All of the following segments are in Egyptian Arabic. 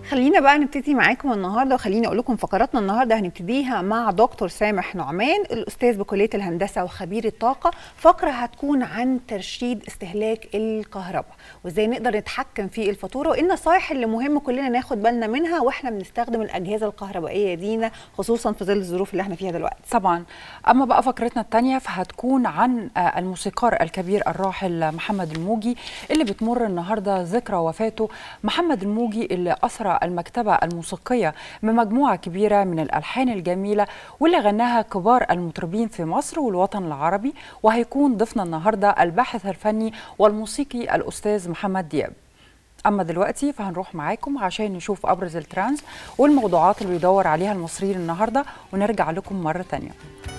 خلينا بقى نبتدي معاكم النهارده وخليني اقول لكم فقراتنا النهارده هنبتديها مع دكتور سامح نعمان الاستاذ بكليه الهندسه وخبير الطاقه فقره هتكون عن ترشيد استهلاك الكهرباء وازاي نقدر نتحكم في الفاتوره وايه النصايح اللي مهم كلنا ناخد بالنا منها واحنا بنستخدم الاجهزه الكهربائيه دينا خصوصا في ظل الظروف اللي احنا فيها دلوقتي طبعا اما بقى فقرتنا الثانيه فهتكون عن آه، الموسيقار الكبير الراحل محمد الموجي اللي بتمر النهارده ذكرى وفاته محمد الموجي اللي اسرى المكتبه الموسيقيه بمجموعه كبيره من الالحان الجميله واللي غناها كبار المطربين في مصر والوطن العربي وهيكون ضيفنا النهارده الباحث الفني والموسيقي الاستاذ محمد دياب اما دلوقتي فهنروح معاكم عشان نشوف ابرز الترانز والموضوعات اللي بيدور عليها المصريين النهارده ونرجع لكم مره تانيه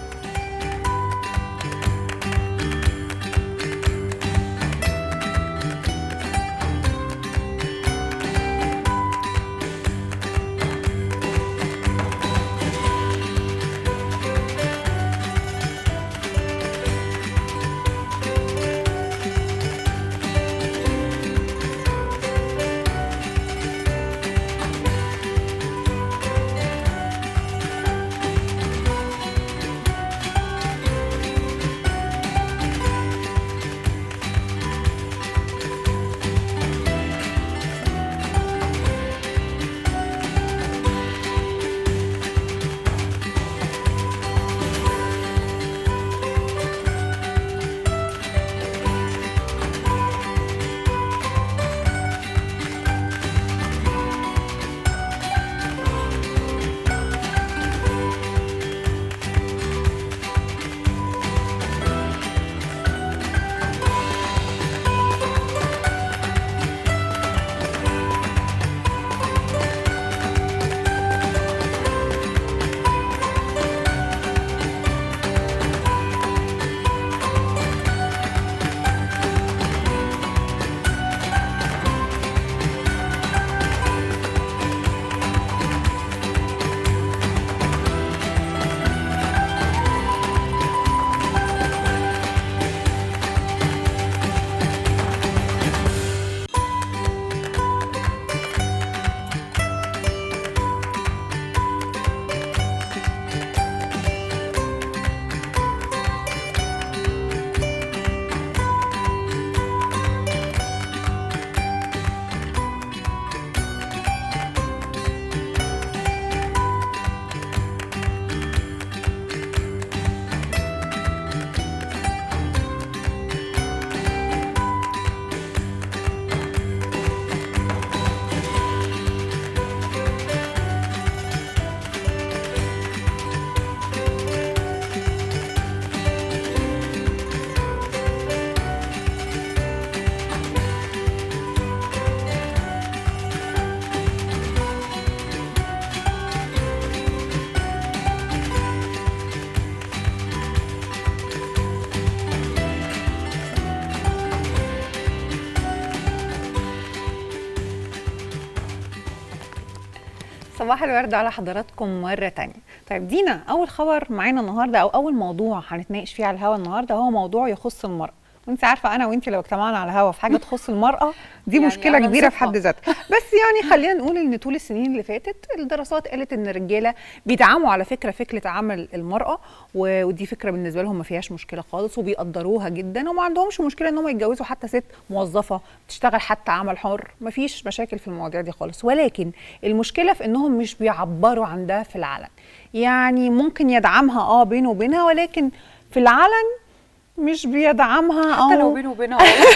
صباح الورد على حضراتكم مرة تانية طيب دينا أول خبر معانا النهاردة أو أول موضوع هنتناقش فيه على الهوا النهاردة هو موضوع يخص المرأة وانت عارفه انا وانت لو اجتمعنا على الهوا في حاجه تخص المراه دي يعني مشكله أنا كبيره في نصفها. حد ذاتها بس يعني خلينا نقول ان طول السنين اللي فاتت الدراسات قالت ان الرجاله بيدعموا على فكره فكره عمل المراه و- ودي فكره بالنسبه لهم ما فيهاش مشكله خالص وبيقدروها جدا وما عندهمش مشكله ان هم يتجوزوا حتى ست موظفه بتشتغل حتى عمل حر ما فيش مشاكل في المواضيع دي خالص ولكن المشكله في انهم مش بيعبروا عن ده في العلن يعني ممكن يدعمها اه بينه وبينها ولكن في العلن مش بيدعمها حتى أو لو بينه وبينها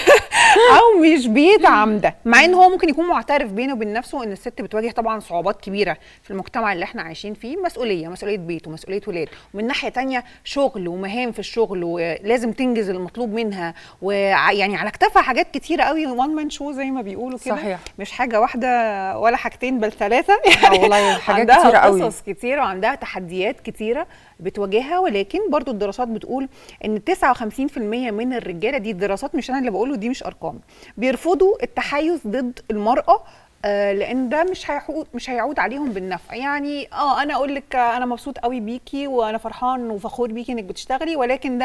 او مش بيدعم ده مع ان هو ممكن يكون معترف بينه وبين نفسه ان الست بتواجه طبعا صعوبات كبيره في المجتمع اللي احنا عايشين فيه مسؤوليه مسؤوليه بيت ومسؤوليه ولاد ومن ناحيه تانية شغل ومهام في الشغل ولازم تنجز المطلوب منها ويعني على كتافها حاجات كتيره قوي وان مان شو زي ما بيقولوا كده صحيح. مش حاجه واحده ولا حاجتين بل ثلاثه آه والله حاجات عندها كتيرة قوي. قصص كتيره وعندها تحديات كتيره بتواجهها ولكن برضو الدراسات بتقول ان 59% من الرجاله دي الدراسات مش انا اللي بقوله دي مش ارقام بيرفضوا التحيز ضد المراه آه، لان ده مش هيعود مش هيعود عليهم بالنفع يعني اه انا اقول لك آه، انا مبسوط قوي بيكي وانا فرحان وفخور بيكي انك بتشتغلي ولكن ده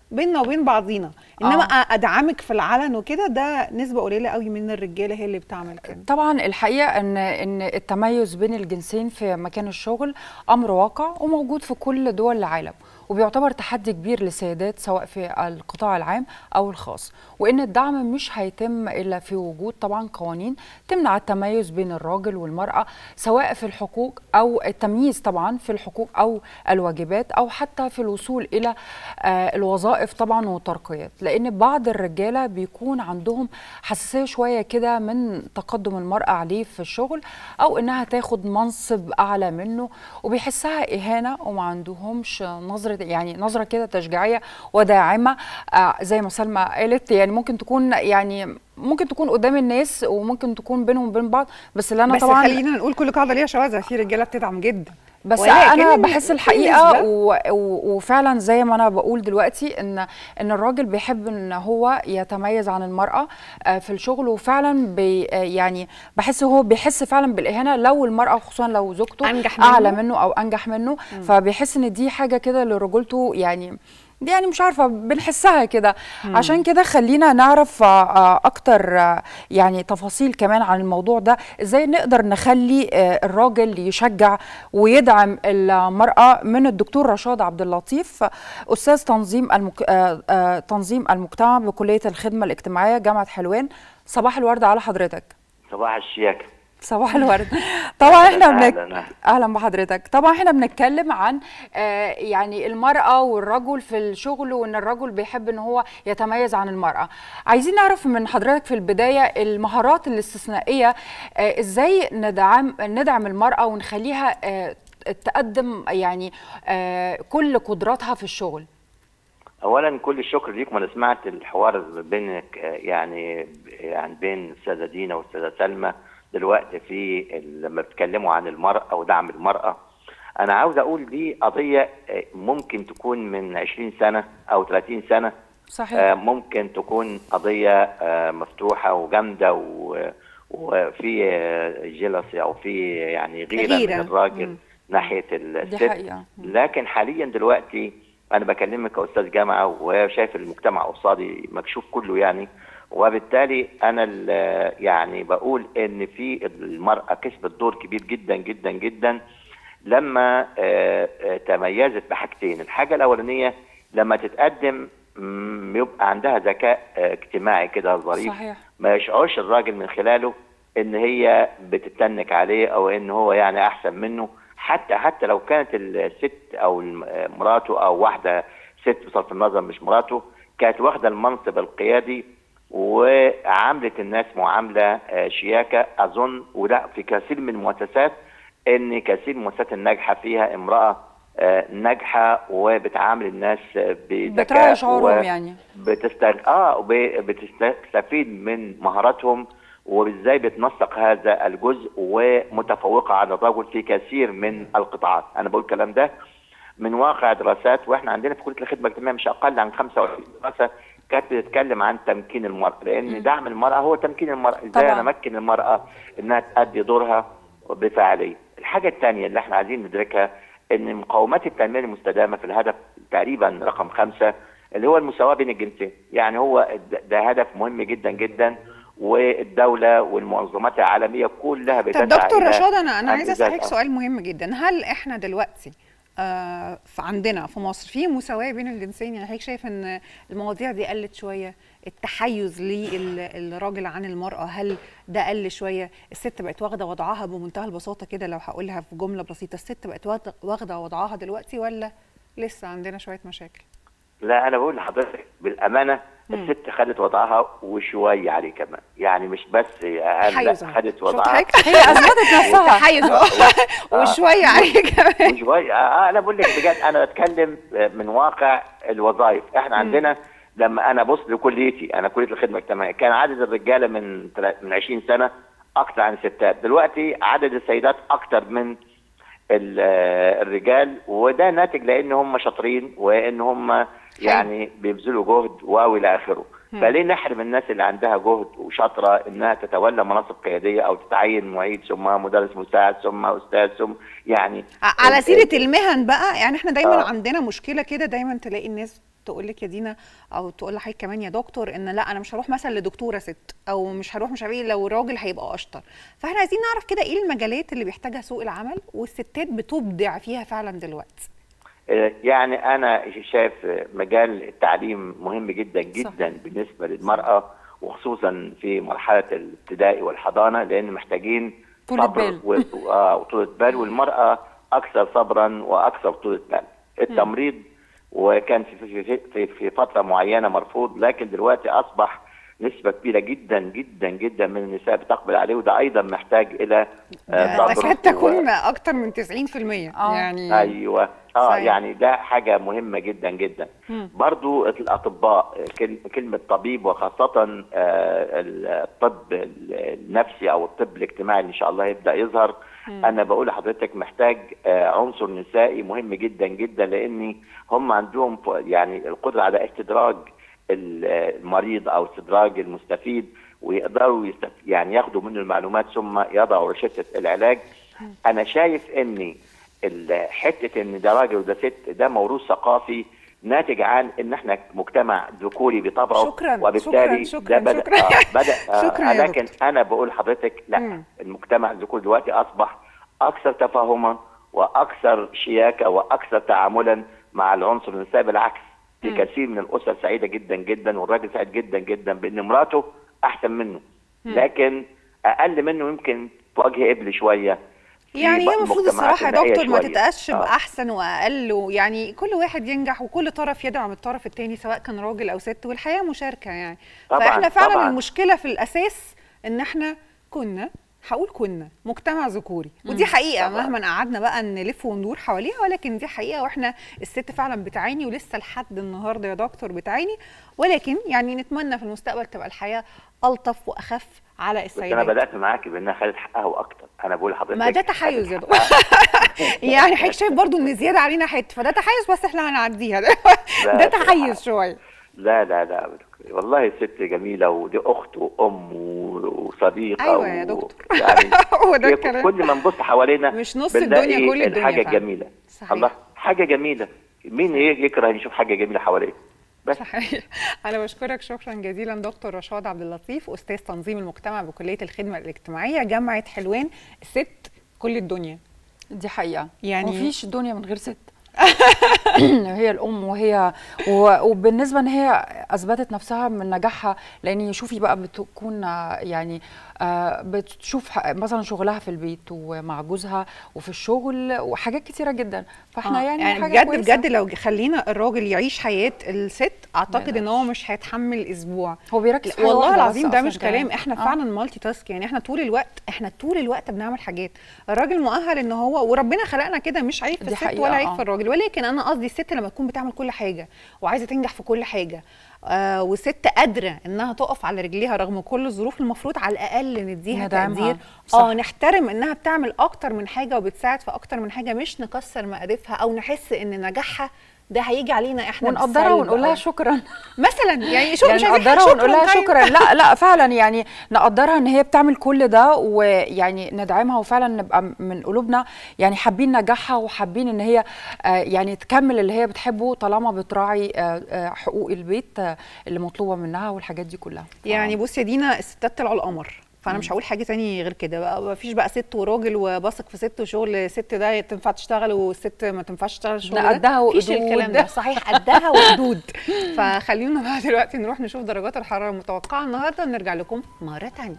بيننا وبين بعضينا انما آه. ادعمك في العلن وكده ده نسبه قليله قوي من الرجاله هي اللي بتعمل كده طبعا الحقيقه ان ان التميز بين الجنسين في مكان الشغل امر واقع وموجود في كل دول العالم وبيعتبر تحدي كبير للسيدات سواء في القطاع العام او الخاص وان الدعم مش هيتم الا في وجود طبعا قوانين تمنع التميز بين الراجل والمراه سواء في الحقوق او التمييز طبعا في الحقوق او الواجبات او حتى في الوصول الى آه، الوظائف طبعا والترقيات لان بعض الرجاله بيكون عندهم حساسيه شويه كده من تقدم المراه عليه في الشغل او انها تاخد منصب اعلى منه وبيحسها اهانه وما عندهمش نظره يعني نظره كده تشجيعيه وداعمه آه، زي ما سلمى قالت يعني ممكن تكون يعني ممكن تكون قدام الناس وممكن تكون بينهم وبين بعض بس اللي انا بس طبعا خلينا نقول كل قاعده ليها شواذ في رجاله بتدعم جدا بس ولكن انا في بحس نسبة- الحقيقه و... و... وفعلا زي ما انا بقول دلوقتي ان ان الراجل بيحب ان هو يتميز عن المراه آه، في الشغل وفعلا بي... آه، يعني بحس هو بيحس فعلا بالاهانه لو المراه خصوصا لو زوجته أنجح اعلى منه. منه او انجح منه فبيحس ان دي حاجه كده لرجولته يعني دي يعني مش عارفه بنحسها كده عشان كده خلينا نعرف آه، آه، اكتر آه، يعني تفاصيل كمان عن الموضوع ده ازاي نقدر نخلي آه، الراجل يشجع ويدعم المراه من الدكتور رشاد عبد اللطيف استاذ تنظيم المك... آه، آه، تنظيم المجتمع بكليه الخدمه الاجتماعيه جامعه حلوان صباح الورد على حضرتك صباح الشياكة صباح الورد طبعا احنا أهلاً، بنك... أهلاً. اهلا بحضرتك طبعا احنا بنتكلم عن آه يعني المراه والرجل في الشغل وان الرجل بيحب ان هو يتميز عن المراه عايزين نعرف من حضرتك في البدايه المهارات الاستثنائيه آه ازاي ندعم ندعم المراه ونخليها آه تقدم يعني آه كل قدراتها في الشغل أولا كل الشكر ليكم أنا سمعت الحوار بينك آه، يعني يعني بين الأستاذة دينا والأستاذة سلمى دلوقتي في ال- لما بتكلموا عن المرأة ودعم المرأة أنا عاوز أقول دي قضية آه، ممكن تكون من 20 سنة أو 30 سنة صحيح آه، ممكن تكون قضية آه، مفتوحة وجامدة و- وفي جيلسي أو في يعني غيرة, غيرة. من الراجل مم. ناحية دي الست حقيقه لكن حاليا دلوقتي انا بكلمك كاستاذ جامعه وشايف المجتمع قصادي مكشوف كله يعني وبالتالي انا ال- يعني بقول ان في المراه كسبت دور كبير جدا جدا جدا لما آه، آه، تميزت بحاجتين الحاجه الاولانيه لما تتقدم مم، يبقى عندها ذكاء آه، اجتماعي كده ظريف صحيح ما يشعرش الراجل من خلاله ان هي بتتنك عليه او ان هو يعني احسن منه حتى حتى لو كانت الست او الم- مراته او واحده ست بصرف النظر مش مراته كانت واخده المنصب القيادي وعاملت الناس معامله آه، شياكه اظن وده في كثير من المؤسسات ان كثير من المؤسسات الناجحه فيها امراه آه، ناجحه وبتعامل الناس آه، بذكاء بتراعي شعورهم و- يعني بتستغ... اه وب- بتستفيد من مهاراتهم وازاي بتنسق هذا الجزء ومتفوقه على الرجل في كثير من القطاعات انا بقول الكلام ده من واقع دراسات واحنا عندنا في كليه الخدمه الاجتماعيه مش اقل عن 25 دراسه كانت بتتكلم عن تمكين المراه لان دعم المراه هو تمكين المراه ازاي طبعاً. انا امكن المراه انها تؤدي دورها بفاعليه الحاجه الثانيه اللي احنا عايزين ندركها ان مقومات التنميه المستدامه في الهدف تقريبا رقم خمسة اللي هو المساواه بين الجنسين يعني هو ده- ده هدف مهم جدا جدا والدوله والمنظمات العالميه كلها طب بتسعى دكتور إلى رشاد انا انا أن عايزه إزاي اسالك تأ- سؤال مهم جدا هل احنا دلوقتي آه في عندنا في مصر في مساواه بين الجنسين يعني حضرتك شايف ان المواضيع دي قلت شويه التحيز للراجل عن المراه هل ده قل شويه الست بقت واخده وضعها بمنتهى البساطه كده لو هقولها في جمله بسيطه الست بقت واخدة- واخده وضعها دلوقتي ولا لسه عندنا شويه مشاكل لا انا بقول لحضرتك بالامانه الست خدت وضعها وشويه عليه كمان يعني مش بس اقل لا تحيز أهو. خدت شفت وضعها حضرتك؟ هي اثبتت نفسها تحيز وشويه عليه كمان وشويه آه انا بقول لك بجد انا بتكلم من واقع الوظائف احنا عندنا لما انا بص لكليتي انا كليه الخدمه الاجتماعيه كان عدد الرجاله من تلا- من 20 سنه اكتر عن الستات دلوقتي عدد السيدات اكتر من ال- آه، الرجال وده ناتج لان هم شاطرين وان هم يعني بيبذلوا جهد واو الى اخره فليه نحرم الناس اللي عندها جهد وشاطره انها تتولى مناصب قياديه او تتعين معيد ثم مدرس مساعد ثم استاذ ثم يعني ع- على ال- سيره المهن بقى يعني احنا دايما آه. عندنا مشكله كده دايما تلاقي الناس تقول لك يا دينا او تقول لحضرتك كمان يا دكتور ان لا انا مش هروح مثلا لدكتوره ست او مش هروح مش عارف ايه لو راجل هيبقى اشطر فاحنا عايزين نعرف كده ايه المجالات اللي بيحتاجها سوق العمل والستات بتبدع فيها فعلا دلوقتي آه، يعني انا شايف مجال التعليم مهم جدا جدا صح. بالنسبه للمراه وخصوصا في مرحله الابتدائي والحضانه لان محتاجين طولة صبر بال. و- آه، وطولة بال والمراه اكثر صبرا واكثر طولة بال التمريض وكان في في في, في فتره معينه مرفوض لكن دلوقتي اصبح نسبه كبيره جدا جدا جدا من النساء بتقبل عليه وده ايضا محتاج الى آه، ده صبر تكاد و- تكون اكتر من 90% آه. يعني ايوه اه صحيح. يعني ده حاجه مهمه جدا جدا مم. برضو الاطباء كل- كلمه طبيب وخاصه آه، الطب النفسي او الطب الاجتماعي اللي ان شاء الله يبدا يظهر انا بقول لحضرتك محتاج آه، عنصر نسائي مهم جدا جدا لان هم عندهم ف- يعني القدره على استدراج المريض او استدراج المستفيد ويقدروا يست... يعني ياخدوا منه المعلومات ثم يضعوا رشدة العلاج انا شايف ان ال- حته ان ده راجل وده ست ده موروث ثقافي ناتج عن ان احنا مجتمع ذكوري بطبعه شكراً، وبالتالي شكراً، ده بدا شكراً. آه بدا آه شكراً يا لكن انا بقول لحضرتك لا مم. المجتمع الذكوري دلوقتي اصبح اكثر تفاهما واكثر شياكه واكثر تعاملا مع العنصر النسائي بالعكس في مم. كثير من الاسر سعيده جدا جدا والراجل سعيد جدا جدا بان مراته احسن منه لكن اقل منه يمكن وجه قبل شويه في يعني هي بقى المفروض مجتمعات الصراحه يا نائية دكتور ما شوية. تتقاش آه. باحسن واقل و- يعني كل واحد ينجح وكل طرف يدعم الطرف الثاني سواء كان راجل او ست والحياه مشاركه يعني طبعاً، فاحنا فعلا طبعاً. المشكله في الاساس ان احنا كنا هقول كنا مجتمع ذكوري ودي حقيقه طبعاً. مهما قعدنا بقى نلف وندور حواليها ولكن دي حقيقه واحنا الست فعلا بتعاني ولسه لحد النهارده يا دكتور بتعاني ولكن يعني نتمنى في المستقبل تبقى الحياه الطف واخف على بس انا السيدات بدات معاكي بانها خدت حقها واكتر انا بقول لحضرتك ما ده تحيز يا خدت دكتور حقها. يعني حضرتك شايف برضو ان زياده علينا حته فده تحيز بس احنا هنعديها ده, لا، ده صراحة. تحيز شويه لا لا لا والله ست جميله ودي اخت وام و- وصديقه أيوة يا و- دكتور. يعني هو ده هي الكلام. كل ما نبص حوالينا مش نص بنلاقي الدنيا، كل الدنيا الحاجه فعلا. الجميله صحيح. الله حاجه جميله مين يكره يشوف حاجه جميله حواليه بس صحيح انا بشكرك شكرا جزيلا دكتور رشاد عبد اللطيف استاذ تنظيم المجتمع بكليه الخدمه الاجتماعيه جامعه حلوان الست كل الدنيا دي حقيقه يعني- مفيش دنيا من غير ست هي الام وهي و- وبالنسبه ان هي اثبتت نفسها من نجاحها لان شوفي بقى بتكون آه، يعني آه، بتشوف ح- مثلا شغلها في البيت ومع جوزها وفي الشغل وحاجات كتيره جدا فاحنا آه، يعني, يعني حاجة بجد كويسة. بجد لو خلينا الراجل يعيش حياه الست اعتقد ان هو يقدرش. مش هيتحمل اسبوع هو بيركز في حاجة والله واحدة العظيم بس ده أصلاً مش كمان. كلام احنا آه. فعلا مالتي تاسك يعني احنا طول الوقت احنا طول الوقت بنعمل حاجات الراجل مؤهل ان هو وربنا خلقنا كده مش عيب في دي الست حقيقة، ولا عيب آه. في الراجل ولكن انا قصدي الست لما تكون بتعمل كل حاجه وعايزه تنجح في كل حاجه آه وست قادره انها تقف على رجليها رغم كل الظروف المفروض على الاقل نديها ندعمها. تقدير صح. اه نحترم انها بتعمل اكتر من حاجه وبتساعد في اكتر من حاجه مش نكسر مقادفها او نحس ان نجاحها ده هيجي علينا احنا ونقدرها بالسلب ونقول لها أو- شكرا مثلا يعني شو يعني مش عايزين نقدرها حاجة ونقول لها طيب. شكرا لا لا فعلا يعني نقدرها ان هي بتعمل كل ده ويعني ندعمها وفعلا نبقى من قلوبنا يعني حابين نجاحها وحابين ان هي آه، يعني تكمل اللي هي بتحبه طالما بتراعي آه، آه، حقوق البيت آه، اللي مطلوبه منها والحاجات دي كلها يعني بصي يا دينا الستات طلعوا القمر فانا مش هقول حاجه تاني غير كده بقى ما فيش بقى ست وراجل وبثق في ست وشغل ست ده تنفع تشتغل والست ما تنفعش تشتغل الشغل ده قدها مفيش وقدود. الكلام ده صحيح قدها وقدود فخلينا بقى دلوقتي نروح نشوف درجات الحراره المتوقعه النهارده ونرجع لكم مره تانية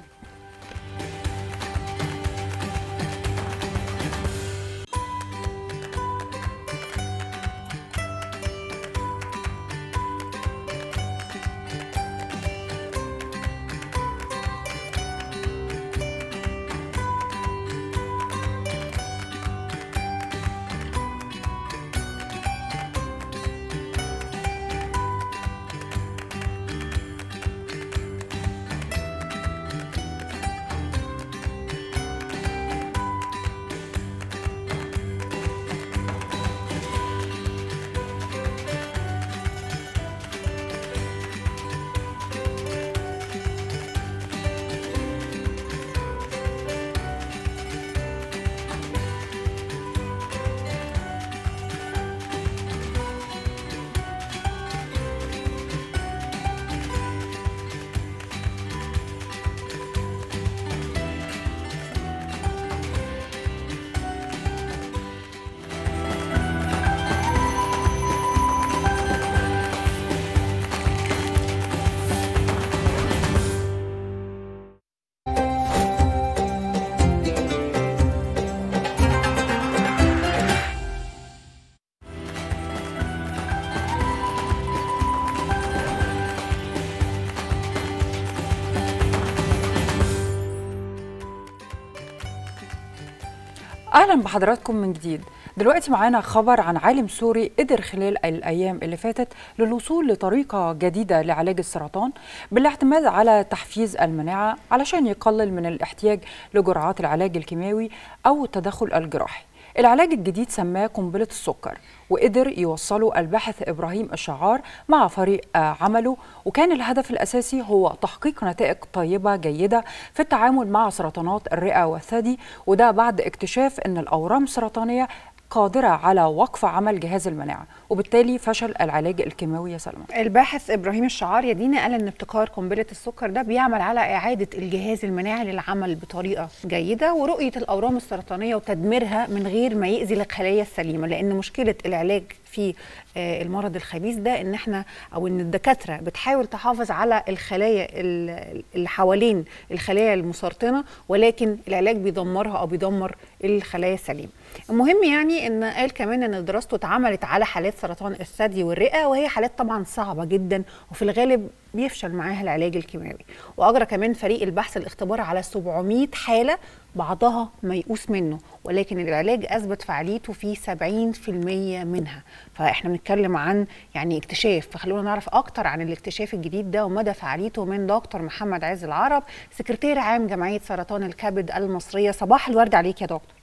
اهلا بحضراتكم من جديد دلوقتي معانا خبر عن عالم سوري قدر خلال الايام اللي فاتت للوصول لطريقه جديده لعلاج السرطان بالاعتماد على تحفيز المناعه علشان يقلل من الاحتياج لجرعات العلاج الكيماوي او التدخل الجراحي العلاج الجديد سماه قنبلة السكر وقدر يوصله الباحث إبراهيم الشعار مع فريق عمله وكان الهدف الأساسي هو تحقيق نتائج طيبة جيدة في التعامل مع سرطانات الرئة والثدي وده بعد اكتشاف أن الأورام السرطانية قادرة على وقف عمل جهاز المناعة وبالتالي فشل العلاج الكيماوي يا سلمى الباحث ابراهيم الشعار يا دينا قال ان ابتكار قنبله السكر ده بيعمل على اعاده الجهاز المناعي للعمل بطريقه جيده ورؤيه الاورام السرطانيه وتدميرها من غير ما يأذي الخلايا السليمه لان مشكله العلاج في المرض الخبيث ده ان احنا او ان الدكاتره بتحاول تحافظ على الخلايا اللي حوالين الخلايا المسرطنه ولكن العلاج بيدمرها او بيدمر الخلايا السليمه. المهم يعني ان قال كمان ان دراسته اتعملت على حالات سرطان الثدي والرئه وهي حالات طبعا صعبه جدا وفي الغالب بيفشل معاها العلاج الكيماوي واجرى كمان فريق البحث الاختبار على 700 حاله بعضها ميؤوس منه ولكن العلاج اثبت فعاليته في 70% منها فاحنا بنتكلم عن يعني اكتشاف فخلونا نعرف اكتر عن الاكتشاف الجديد ده ومدى فعاليته من دكتور محمد عز العرب سكرتير عام جمعيه سرطان الكبد المصريه صباح الورد عليك يا دكتور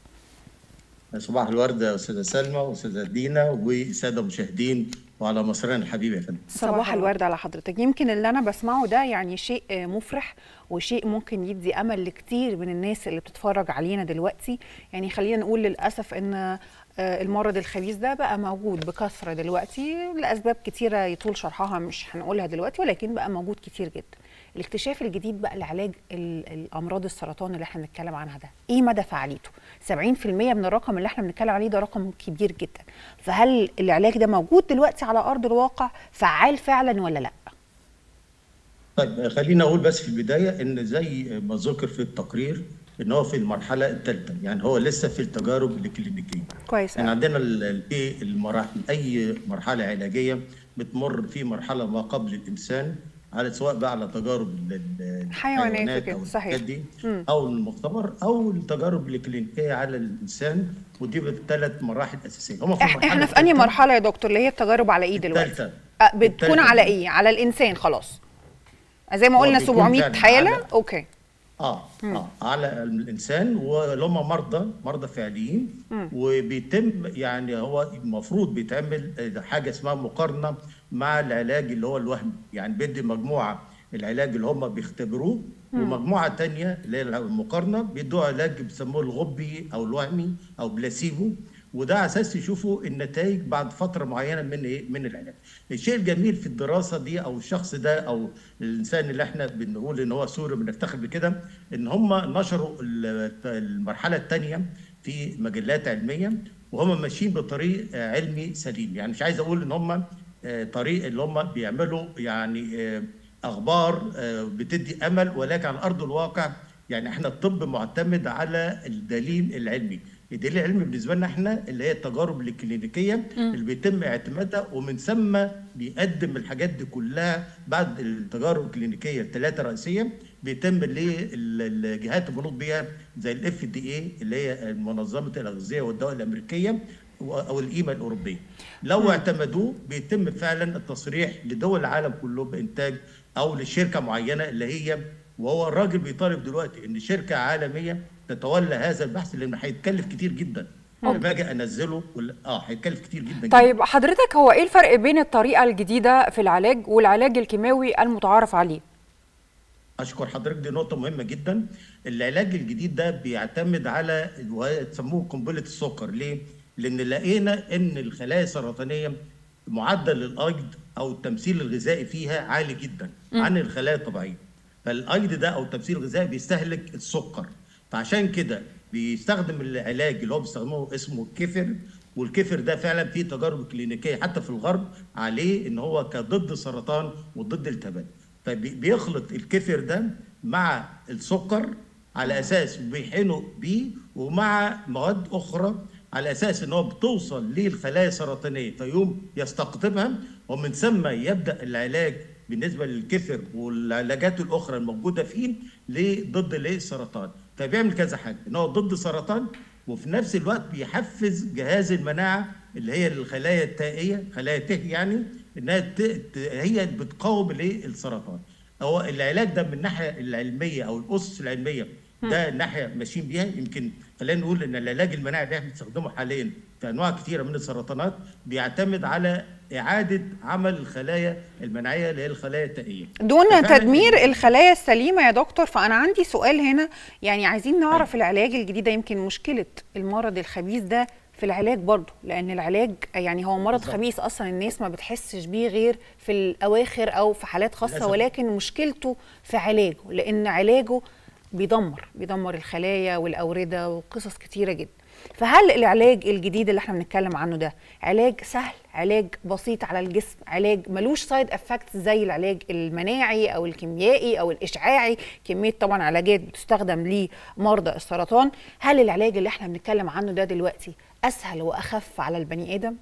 صباح الورد يا استاذه سلمى واستاذه دينا والساده المشاهدين وعلى مصرنا الحبيب يا فندم صباح الورد على حضرتك يمكن اللي انا بسمعه ده يعني شيء مفرح وشيء ممكن يدي امل لكتير من الناس اللي بتتفرج علينا دلوقتي يعني خلينا نقول للاسف ان المرض الخبيث ده بقى موجود بكثره دلوقتي لاسباب كتيره يطول شرحها مش هنقولها دلوقتي ولكن بقى موجود كتير جدا الاكتشاف الجديد بقى لعلاج الامراض السرطان اللي احنا بنتكلم عنها ده ايه مدى فعاليته 70% من الرقم اللي احنا بنتكلم عليه ده رقم كبير جدا فهل العلاج ده موجود دلوقتي على ارض الواقع فعال فعلا ولا لا طيب خلينا اقول بس في البدايه ان زي ما ذكر في التقرير ان هو في المرحله الثالثه يعني هو لسه في التجارب الكلينيكيه كويس يعني عندنا في المراحل اي مرحله علاجيه بتمر في مرحله ما قبل الانسان على سواء بقى على تجارب الحيوانات او صحيح دي او المختبر او التجارب الكلينيكيه على الانسان ودي بالثلاث مراحل اساسيه هم في احنا في انهي مرحله يا دكتور اللي هي التجارب على ايه دلوقتي أه بتكون على ايه على الانسان خلاص زي ما قلنا 700 حاله على... اوكي اه مم. اه على الانسان واللي هم مرضى مرضى فعليين مم. وبيتم يعني هو المفروض بيتعمل حاجه اسمها مقارنه مع العلاج اللي هو الوهمي يعني بيدي مجموعه العلاج اللي هم بيختبروه ومجموعه ثانيه اللي هي المقارنه بيدوا علاج بيسموه الغبي او الوهمي او بلاسيبو وده على اساس يشوفوا النتائج بعد فتره معينه من ايه من العلاج. الشيء الجميل في الدراسه دي او الشخص ده او الانسان اللي احنا بنقول ان هو سوري بنفتخر بكده ان هم نشروا المرحله الثانيه في مجلات علميه وهم ماشيين بطريق علمي سليم يعني مش عايز اقول ان هم طريق اللي هم بيعملوا يعني اخبار بتدي امل ولكن على ارض الواقع يعني احنا الطب معتمد على الدليل العلمي الدليل العلمي بالنسبه لنا احنا اللي هي التجارب الكلينيكيه اللي بيتم اعتمادها ومن ثم بيقدم الحاجات دي كلها بعد التجارب الكلينيكيه الثلاثه رئيسيه بيتم للجهات المنوط بيها زي الاف دي اي اللي هي منظمه الاغذيه والدواء الامريكيه او القيمه الاوروبيه. لو م. اعتمدوه بيتم فعلا التصريح لدول العالم كله بانتاج او لشركه معينه اللي هي وهو الراجل بيطالب دلوقتي ان شركه عالميه تتولى هذا البحث لانه هيتكلف كتير جدا. لما اجي انزله ولا اه هيتكلف كتير جدا طيب جداً. حضرتك هو ايه الفرق بين الطريقه الجديده في العلاج والعلاج الكيماوي المتعارف عليه؟ اشكر حضرتك دي نقطه مهمه جدا العلاج الجديد ده بيعتمد على تسموه قنبله السكر ليه؟ لان لقينا ان الخلايا السرطانيه معدل الايض او التمثيل الغذائي فيها عالي جدا م. عن الخلايا الطبيعيه فالايض ده او التمثيل الغذائي بيستهلك السكر فعشان كده بيستخدم العلاج اللي هو بيستخدمه اسمه الكفر والكفر ده فعلا فيه تجارب كلينيكيه حتى في الغرب عليه ان هو كضد السرطان وضد التبات فبيخلط الكفر ده مع السكر على اساس بيحقنوا بيه ومع مواد اخرى على اساس ان هو بتوصل للخلايا السرطانيه فيقوم يستقطبها ومن ثم يبدا العلاج بالنسبه للكفر والعلاجات الاخرى الموجوده فيه ضد السرطان فبيعمل كذا حاجه ان هو ضد السرطان وفي نفس الوقت بيحفز جهاز المناعه اللي هي الخلايا التائيه خلايا ت يعني انها ت... ت... هي بتقاوم السرطان هو العلاج ده من الناحيه العلميه او الاسس العلميه ده الناحيه ماشيين بيها يمكن خلينا نقول ان العلاج المناعي اللي احنا بنستخدمه حاليا في انواع كثيره من السرطانات بيعتمد على اعاده عمل الخلايا المناعيه اللي هي الخلايا التائيه دون ففعلاً تدمير الخلايا السليمه يا دكتور فانا عندي سؤال هنا يعني عايزين نعرف العلاج الجديد ده يمكن مشكله المرض الخبيث ده في العلاج برضه لان العلاج يعني هو مرض بالظبط. خبيث اصلا الناس ما بتحسش بيه غير في الاواخر او في حالات خاصه للأسف. ولكن مشكلته في علاجه لان علاجه بيدمر بيدمر الخلايا والاورده وقصص كتيره جدا فهل العلاج الجديد اللي احنا بنتكلم عنه ده علاج سهل علاج بسيط على الجسم علاج ملوش سايد افكت زي العلاج المناعي او الكيميائي او الاشعاعي كميه طبعا علاجات بتستخدم لمرضى السرطان هل العلاج اللي احنا بنتكلم عنه ده دلوقتي اسهل واخف على البني ادم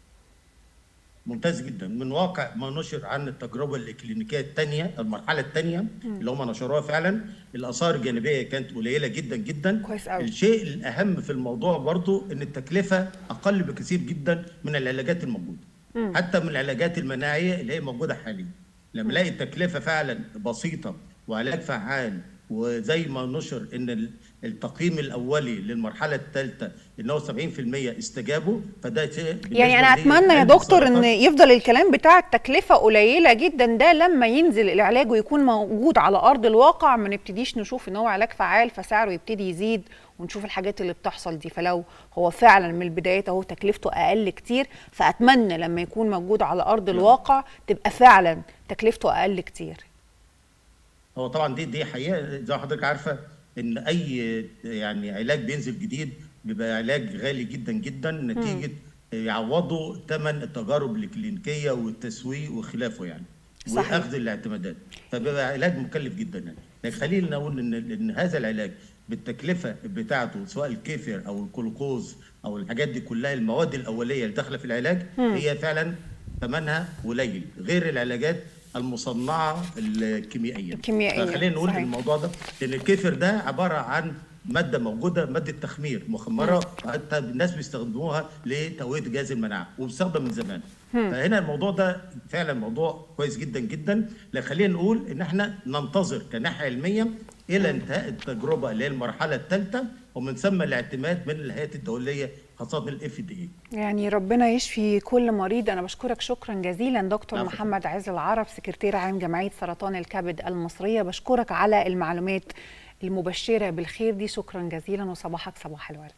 ممتاز جدا من واقع ما نشر عن التجربه الاكلينيكيه الثانيه المرحله الثانيه اللي هم نشروها فعلا الاثار الجانبيه كانت قليله جدا جدا كويس أوي. الشيء الاهم في الموضوع برضو ان التكلفه اقل بكثير جدا من العلاجات الموجوده حتى من العلاجات المناعيه اللي هي موجوده حاليا لما الاقي التكلفه فعلا بسيطه وعلاج فعال وزي ما نشر ان ال- التقييم الاولي للمرحله الثالثه ان هو 70% استجابوا فده شيء يعني انا بالنسبة لي اتمنى يا علم دكتور ان السرطان يفضل الكلام بتاع التكلفه قليله جدا ده لما ينزل العلاج ويكون موجود على ارض الواقع ما نبتديش نشوف ان هو علاج فعال فسعره يبتدي يزيد ونشوف الحاجات اللي بتحصل دي فلو هو فعلا من البدايات اهو تكلفته اقل كتير فاتمنى لما يكون موجود على ارض الواقع تبقى فعلا تكلفته اقل كتير هو طبعا دي دي حقيقه زي ما حضرتك عارفه ان اي يعني علاج بينزل جديد بيبقى علاج غالي جدا جدا نتيجه يعوضوا ثمن التجارب الكلينيكيه والتسويق وخلافه يعني صحيح. واخذ الاعتمادات فبيبقى علاج مكلف جدا يعني لكن خلينا نقول ان ان هذا العلاج بالتكلفه بتاعته سواء الكيفر او الجلوكوز او الحاجات دي كلها المواد الاوليه اللي داخله في العلاج هي فعلا ثمنها قليل غير العلاجات المصنعه الكيميائيه الكيميائية، فخلينا نقول صحيح. الموضوع ده لان الكيفر ده عباره عن ماده موجوده ماده تخمير مخمره حتى الناس بيستخدموها لتقويه جهاز المناعه وبيستخدم من زمان فهنا الموضوع ده فعلا موضوع كويس جدا جدا لا خلينا نقول ان احنا ننتظر كناحيه علميه الى انتهاء التجربه اللي هي المرحله الثالثه ومن ثم الاعتماد من الهيئات الدوليه خاصه الاف دي اي يعني ربنا يشفي كل مريض انا بشكرك شكرا جزيلا دكتور عفواً. محمد عز العرب سكرتير عام جمعيه سرطان الكبد المصريه بشكرك على المعلومات المبشره بالخير دي شكرا جزيلا وصباحك صباح الورد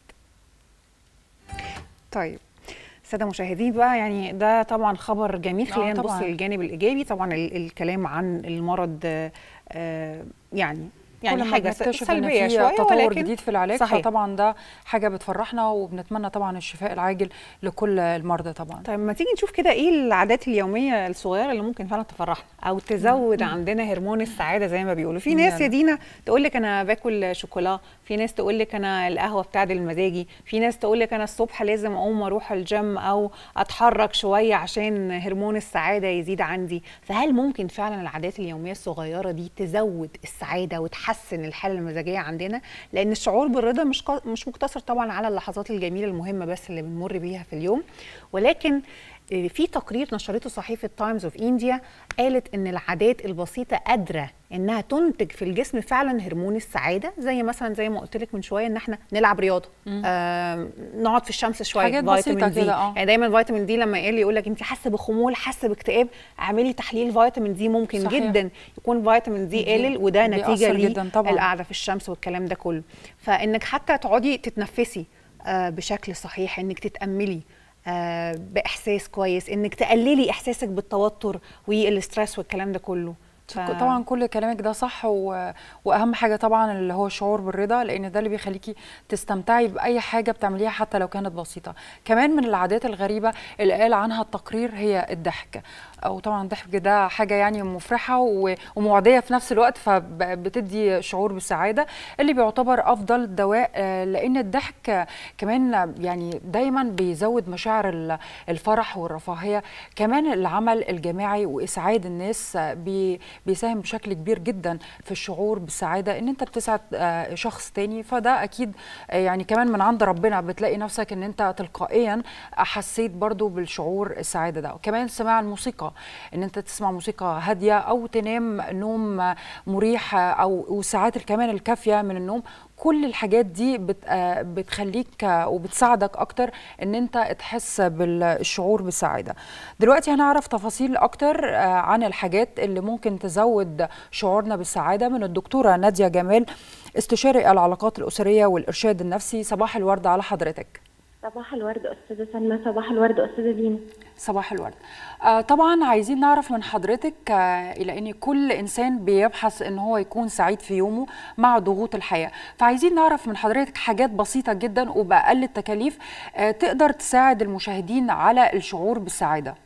طيب الساده المشاهدين بقى يعني ده طبعا خبر جميل آه خلينا نبص طبعاً. للجانب الايجابي طبعا ال- الكلام عن المرض آه، آه، يعني يعني كل ما حاجه بنكتشف ان سلبيه في شويه تطور ولكن جديد في العلاج صحيح. فطبعا ده حاجه بتفرحنا وبنتمنى طبعا الشفاء العاجل لكل المرضى طبعا طيب ما تيجي نشوف كده ايه العادات اليوميه الصغيره اللي ممكن فعلا تفرحنا او تزود عندنا هرمون السعاده زي ما بيقولوا في ناس يلا. يا دينا تقول لك انا باكل شوكولا في ناس تقول لك انا القهوه بتعدل مزاجي في ناس تقول لك انا الصبح لازم اقوم اروح الجيم او اتحرك شويه عشان هرمون السعاده يزيد عندي فهل ممكن فعلا العادات اليوميه الصغيره دي تزود السعاده وتحسن الحاله المزاجيه عندنا لان الشعور بالرضا مش قا- مش مقتصر طبعا على اللحظات الجميله المهمه بس اللي بنمر بيها في اليوم ولكن آه، في تقرير نشرته صحيفه تايمز اوف انديا قالت ان العادات البسيطه قادره انها تنتج في الجسم فعلا هرمون السعاده زي مثلا زي ما قلت لك من شويه ان احنا نلعب رياضه آه نقعد في الشمس شويه حاجات بسيطة دي كده، آه. يعني دايما فيتامين دي لما يقول يقول لك انت حاسه بخمول حاسه باكتئاب اعملي تحليل فيتامين دي ممكن صحيح. جدا يكون فيتامين دي دي قلل وده نتيجه بيأثر جداً طبعاً. للقعده في الشمس والكلام ده كله فانك حتى تقعدي تتنفسي آه، بشكل صحيح انك تتاملي آه، باحساس كويس انك تقللي احساسك بالتوتر والاسترس والكلام ده كله ف- طبعا كل كلامك ده صح و... واهم حاجه طبعا اللي هو الشعور بالرضا لان ده اللي بيخليكي تستمتعي باي حاجه بتعمليها حتى لو كانت بسيطه كمان من العادات الغريبه اللي قال عنها التقرير هي الضحك او طبعا الضحك ده حاجه يعني مفرحه و... ومعديه في نفس الوقت فبتدي شعور بالسعاده اللي بيعتبر افضل دواء آه، لان الضحك آه، كمان يعني دايما بيزود مشاعر ال- الفرح والرفاهيه كمان العمل الجماعي واسعاد الناس آه، بي بيساهم بشكل كبير جدا في الشعور بالسعاده ان انت بتسعد آه، شخص تاني فده اكيد آه، يعني كمان من عند ربنا بتلاقي نفسك ان انت تلقائيا حسيت برضو بالشعور السعاده ده وكمان سماع الموسيقى ان انت تسمع موسيقى هاديه او تنام نوم آه، مريح آه، او والساعات كمان الكافيه من النوم كل الحاجات دي بت آه، بتخليك آه، وبتساعدك اكتر ان انت تحس بالشعور بالسعاده دلوقتي هنعرف تفاصيل اكتر آه، عن الحاجات اللي ممكن تزود شعورنا بالسعاده من الدكتوره ناديه جمال استشاري العلاقات الاسريه والارشاد النفسي صباح الورد على حضرتك صباح الورد استاذه سلمى صباح الورد استاذه دينا صباح الورد آه طبعا عايزين نعرف من حضرتك آه الى ان كل انسان بيبحث ان هو يكون سعيد في يومه مع ضغوط الحياه فعايزين نعرف من حضرتك حاجات بسيطه جدا وباقل التكاليف آه تقدر تساعد المشاهدين على الشعور بالسعاده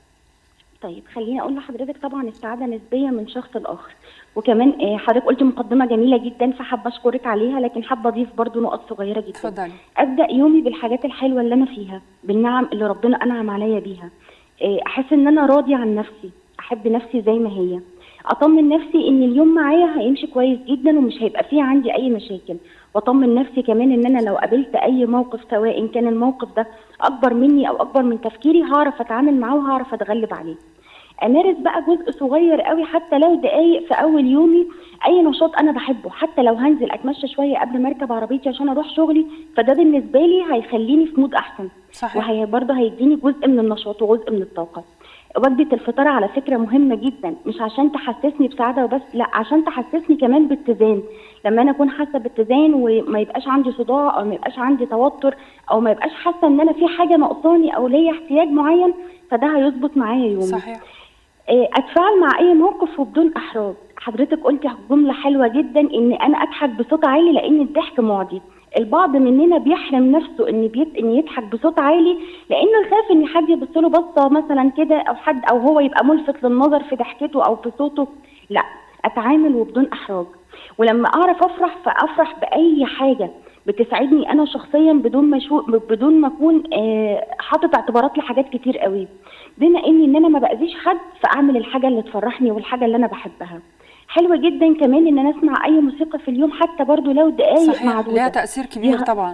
طيب خليني اقول لحضرتك طبعا السعاده نسبيه من شخص لاخر وكمان آه، حضرتك قلت مقدمه جميله جدا فحابه اشكرك عليها لكن حابه اضيف برضو نقط صغيره جدا اتفضلي ابدا يومي بالحاجات الحلوه اللي انا فيها بالنعم اللي ربنا انعم عليا بيها آه، احس ان انا راضيه عن نفسي احب نفسي زي ما هي اطمن نفسي ان اليوم معايا هيمشي كويس جدا ومش هيبقى فيه عندي اي مشاكل واطمن نفسي كمان ان انا لو قابلت اي موقف سواء كان الموقف ده اكبر مني او اكبر من تفكيري هعرف اتعامل معاه وهعرف اتغلب عليه امارس بقى جزء صغير قوي حتى لو دقايق في اول يومي اي نشاط انا بحبه حتى لو هنزل اتمشى شويه قبل ما اركب عربيتي عشان اروح شغلي فده بالنسبه لي هيخليني في مود احسن صحيح وهي برضه هيديني جزء من النشاط وجزء من الطاقه وجبة الفطار على فكرة مهمة جدا مش عشان تحسسني بسعادة وبس لا عشان تحسسني كمان باتزان لما انا اكون حاسة باتزان وما يبقاش عندي صداع او ما يبقاش عندي توتر او ما يبقاش حاسة ان انا في حاجة ناقصاني او ليا احتياج معين فده هيظبط معايا يومي صحيح آه، اتفاعل مع اي موقف وبدون احراج حضرتك قلتي جمله حلوه جدا ان انا اضحك بصوت عالي لان الضحك معدي البعض مننا بيحرم نفسه ان بيت... ان يضحك بصوت عالي لانه يخاف ان حد يبص له بصه مثلا كده او حد او هو يبقى ملفت للنظر في ضحكته او في صوته لا اتعامل وبدون احراج ولما اعرف افرح فافرح باي حاجه بتسعدني انا شخصيا بدون ما شو... بدون ما اكون آه، حاطط اعتبارات لحاجات كتير قوي بما اني ان انا ما باذيش حد فاعمل الحاجه اللي تفرحني والحاجه اللي انا بحبها حلوه جدا كمان ان انا اسمع اي موسيقى في اليوم حتى برضو لو دقايق صحيح ليها معدوده تاثير كبير ليها- طبعا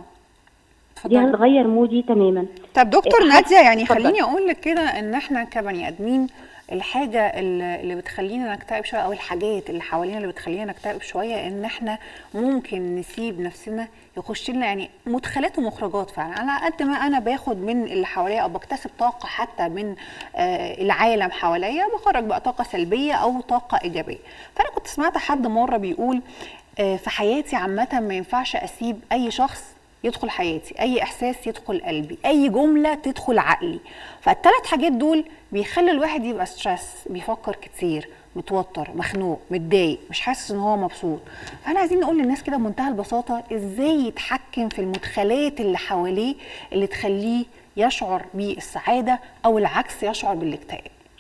دي اتفضلي هتغير مودي تماما طب دكتور إيه، ناديه يعني اتفضل. خليني اقول لك كده ان احنا كبني ادمين الحاجه اللي اللي بتخلينا نكتئب شويه او الحاجات اللي حوالينا اللي بتخلينا نكتئب شويه ان احنا ممكن نسيب نفسنا يخش لنا يعني مدخلات ومخرجات فعلا على قد ما انا باخد من اللي حواليا او بكتسب طاقه حتى من آه العالم حواليا بخرج بقى طاقه سلبيه او طاقه ايجابيه فانا كنت سمعت حد مره بيقول آه في حياتي عامه ما ينفعش اسيب اي شخص يدخل حياتي اي احساس يدخل قلبي اي جمله تدخل عقلي فالثلاث حاجات دول بيخلي الواحد يبقى ستريس بيفكر كتير متوتر مخنوق متضايق مش حاسس ان هو مبسوط فاحنا عايزين نقول للناس كده بمنتهى البساطه ازاي يتحكم في المدخلات اللي حواليه اللي تخليه يشعر بالسعاده او العكس يشعر بالاكتئاب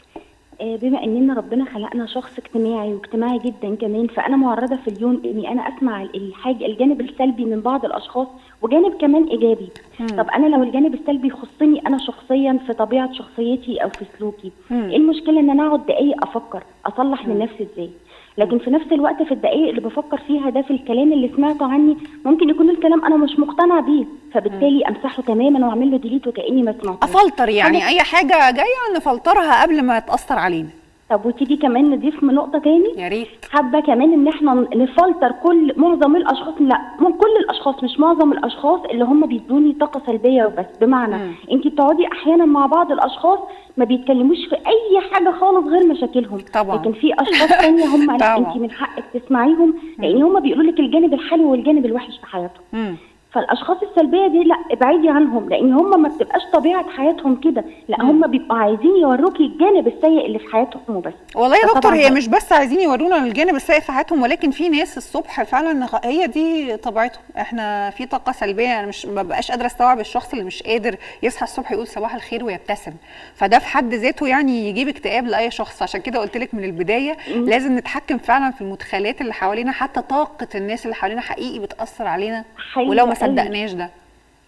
آه، بما اننا ربنا خلقنا شخص اجتماعي واجتماعي جدا كمان فانا معرضه في اليوم اني انا اسمع الحاجه الجانب السلبي من بعض الاشخاص وجانب كمان ايجابي طب انا لو الجانب السلبي يخصني انا شخصيا في طبيعه شخصيتي او في سلوكي مم. ايه المشكله ان انا اقعد دقايق افكر اصلح من نفسي ازاي لكن في نفس الوقت في الدقائق اللي بفكر فيها ده في الكلام اللي سمعته عني ممكن يكون الكلام انا مش مقتنع بيه فبالتالي امسحه تماما واعمل له ديليت وكاني ما سمعتوش افلتر يعني اي حاجه جايه نفلترها قبل ما تاثر علينا طب وتيجي كمان نضيف من نقطه تاني يا ريت حابه كمان ان احنا نفلتر كل معظم الاشخاص لا من كل الاشخاص مش معظم الاشخاص اللي هم بيدوني طاقه سلبيه وبس بمعنى مم. انت بتقعدي احيانا مع بعض الاشخاص ما بيتكلموش في اي حاجه خالص غير مشاكلهم طبعا. لكن في اشخاص تانية هم لا طبعا. انت من حقك تسمعيهم لان هم بيقولوا لك الجانب الحلو والجانب الوحش في حياتهم مم. فالاشخاص السلبيه دي لا ابعدي عنهم لان هم ما بتبقاش طبيعه حياتهم كده لا هم بيبقوا عايزين يوروكي الجانب السيء اللي في حياتهم وبس والله يا فطبعاً دكتور هي ده- مش بس عايزين يورونا الجانب السيء في حياتهم ولكن في ناس الصبح فعلا غ- هي دي طبيعتهم احنا في طاقه سلبيه انا مش ما بقاش قادره استوعب الشخص اللي مش قادر يصحى الصبح يقول صباح الخير ويبتسم فده في حد ذاته يعني يجيب اكتئاب لاي شخص عشان كده قلت لك من البدايه لازم نتحكم فعلا في المدخلات اللي حوالينا حتى طاقه الناس اللي حوالينا حقيقي بتاثر علينا حلو ولو ما قوي. صدقناش ده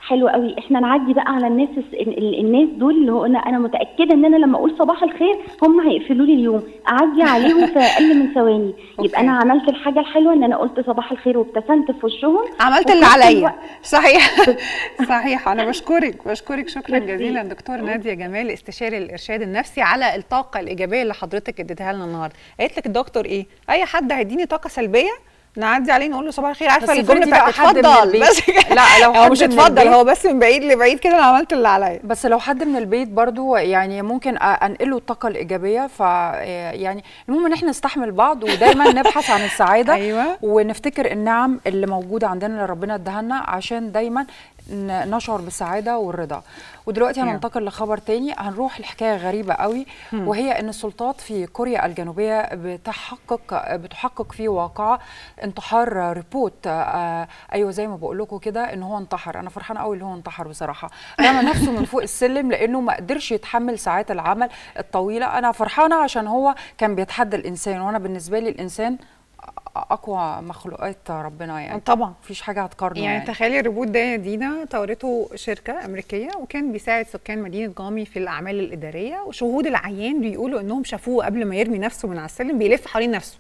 حلو قوي احنا نعدي بقى على الناس ال- ال- الناس دول اللي هو انا انا متاكده ان انا لما اقول صباح الخير هم هيقفلوا لي اليوم اعدي عليهم في اقل من ثواني يبقى انا عملت الحاجه الحلوه ان انا قلت صباح الخير وابتسمت في وشهم عملت وفي اللي نفس عليا الوقت- صحيح صحيح انا بشكرك بشكرك شكرا ميرسي. جزيلا دكتور ناديه جمال استشاري الارشاد النفسي على الطاقه الايجابيه اللي حضرتك اديتها لنا النهارده قالت لك الدكتور ايه اي حد هيديني طاقه سلبيه نعدي عليه نقول له صباح الخير عارفه بس الجمله افرضي بقى بتاعت حد من اتفضل البيت- بس كده. لا، لو هو حد مش من اتفضل البيت- هو بس من بعيد لبعيد كده انا عملت اللي عليا بس لو حد من البيت برضو يعني ممكن أ- انقله الطاقه الايجابيه ف يعني المهم ان احنا نستحمل بعض ودايما نبحث عن السعاده أيوة. ونفتكر النعم اللي موجوده عندنا اللي ربنا اداها لنا عشان دايما ن- نشعر بالسعاده والرضا ودلوقتي أيوة. هننتقل لخبر تاني هنروح لحكايه غريبه قوي وهي ان السلطات في كوريا الجنوبيه بتحقق بتحقق في واقعه انتحار ريبوت آه ايوه زي ما بقول لكم كده ان هو انتحر انا فرحانه قوي اللي هو انتحر بصراحه رمى نفسه من فوق السلم لانه ما قدرش يتحمل ساعات العمل الطويله انا فرحانه عشان هو كان بيتحدى الانسان وانا بالنسبه لي الانسان اقوى مخلوقات ربنا يعني طبعا مفيش حاجه هتقارنه يعني, يعني, تخيلي الروبوت ده يا دينا طورته شركه امريكيه وكان بيساعد سكان مدينه جامي في الاعمال الاداريه وشهود العيان بيقولوا انهم شافوه قبل ما يرمي نفسه من على السلم بيلف حوالين نفسه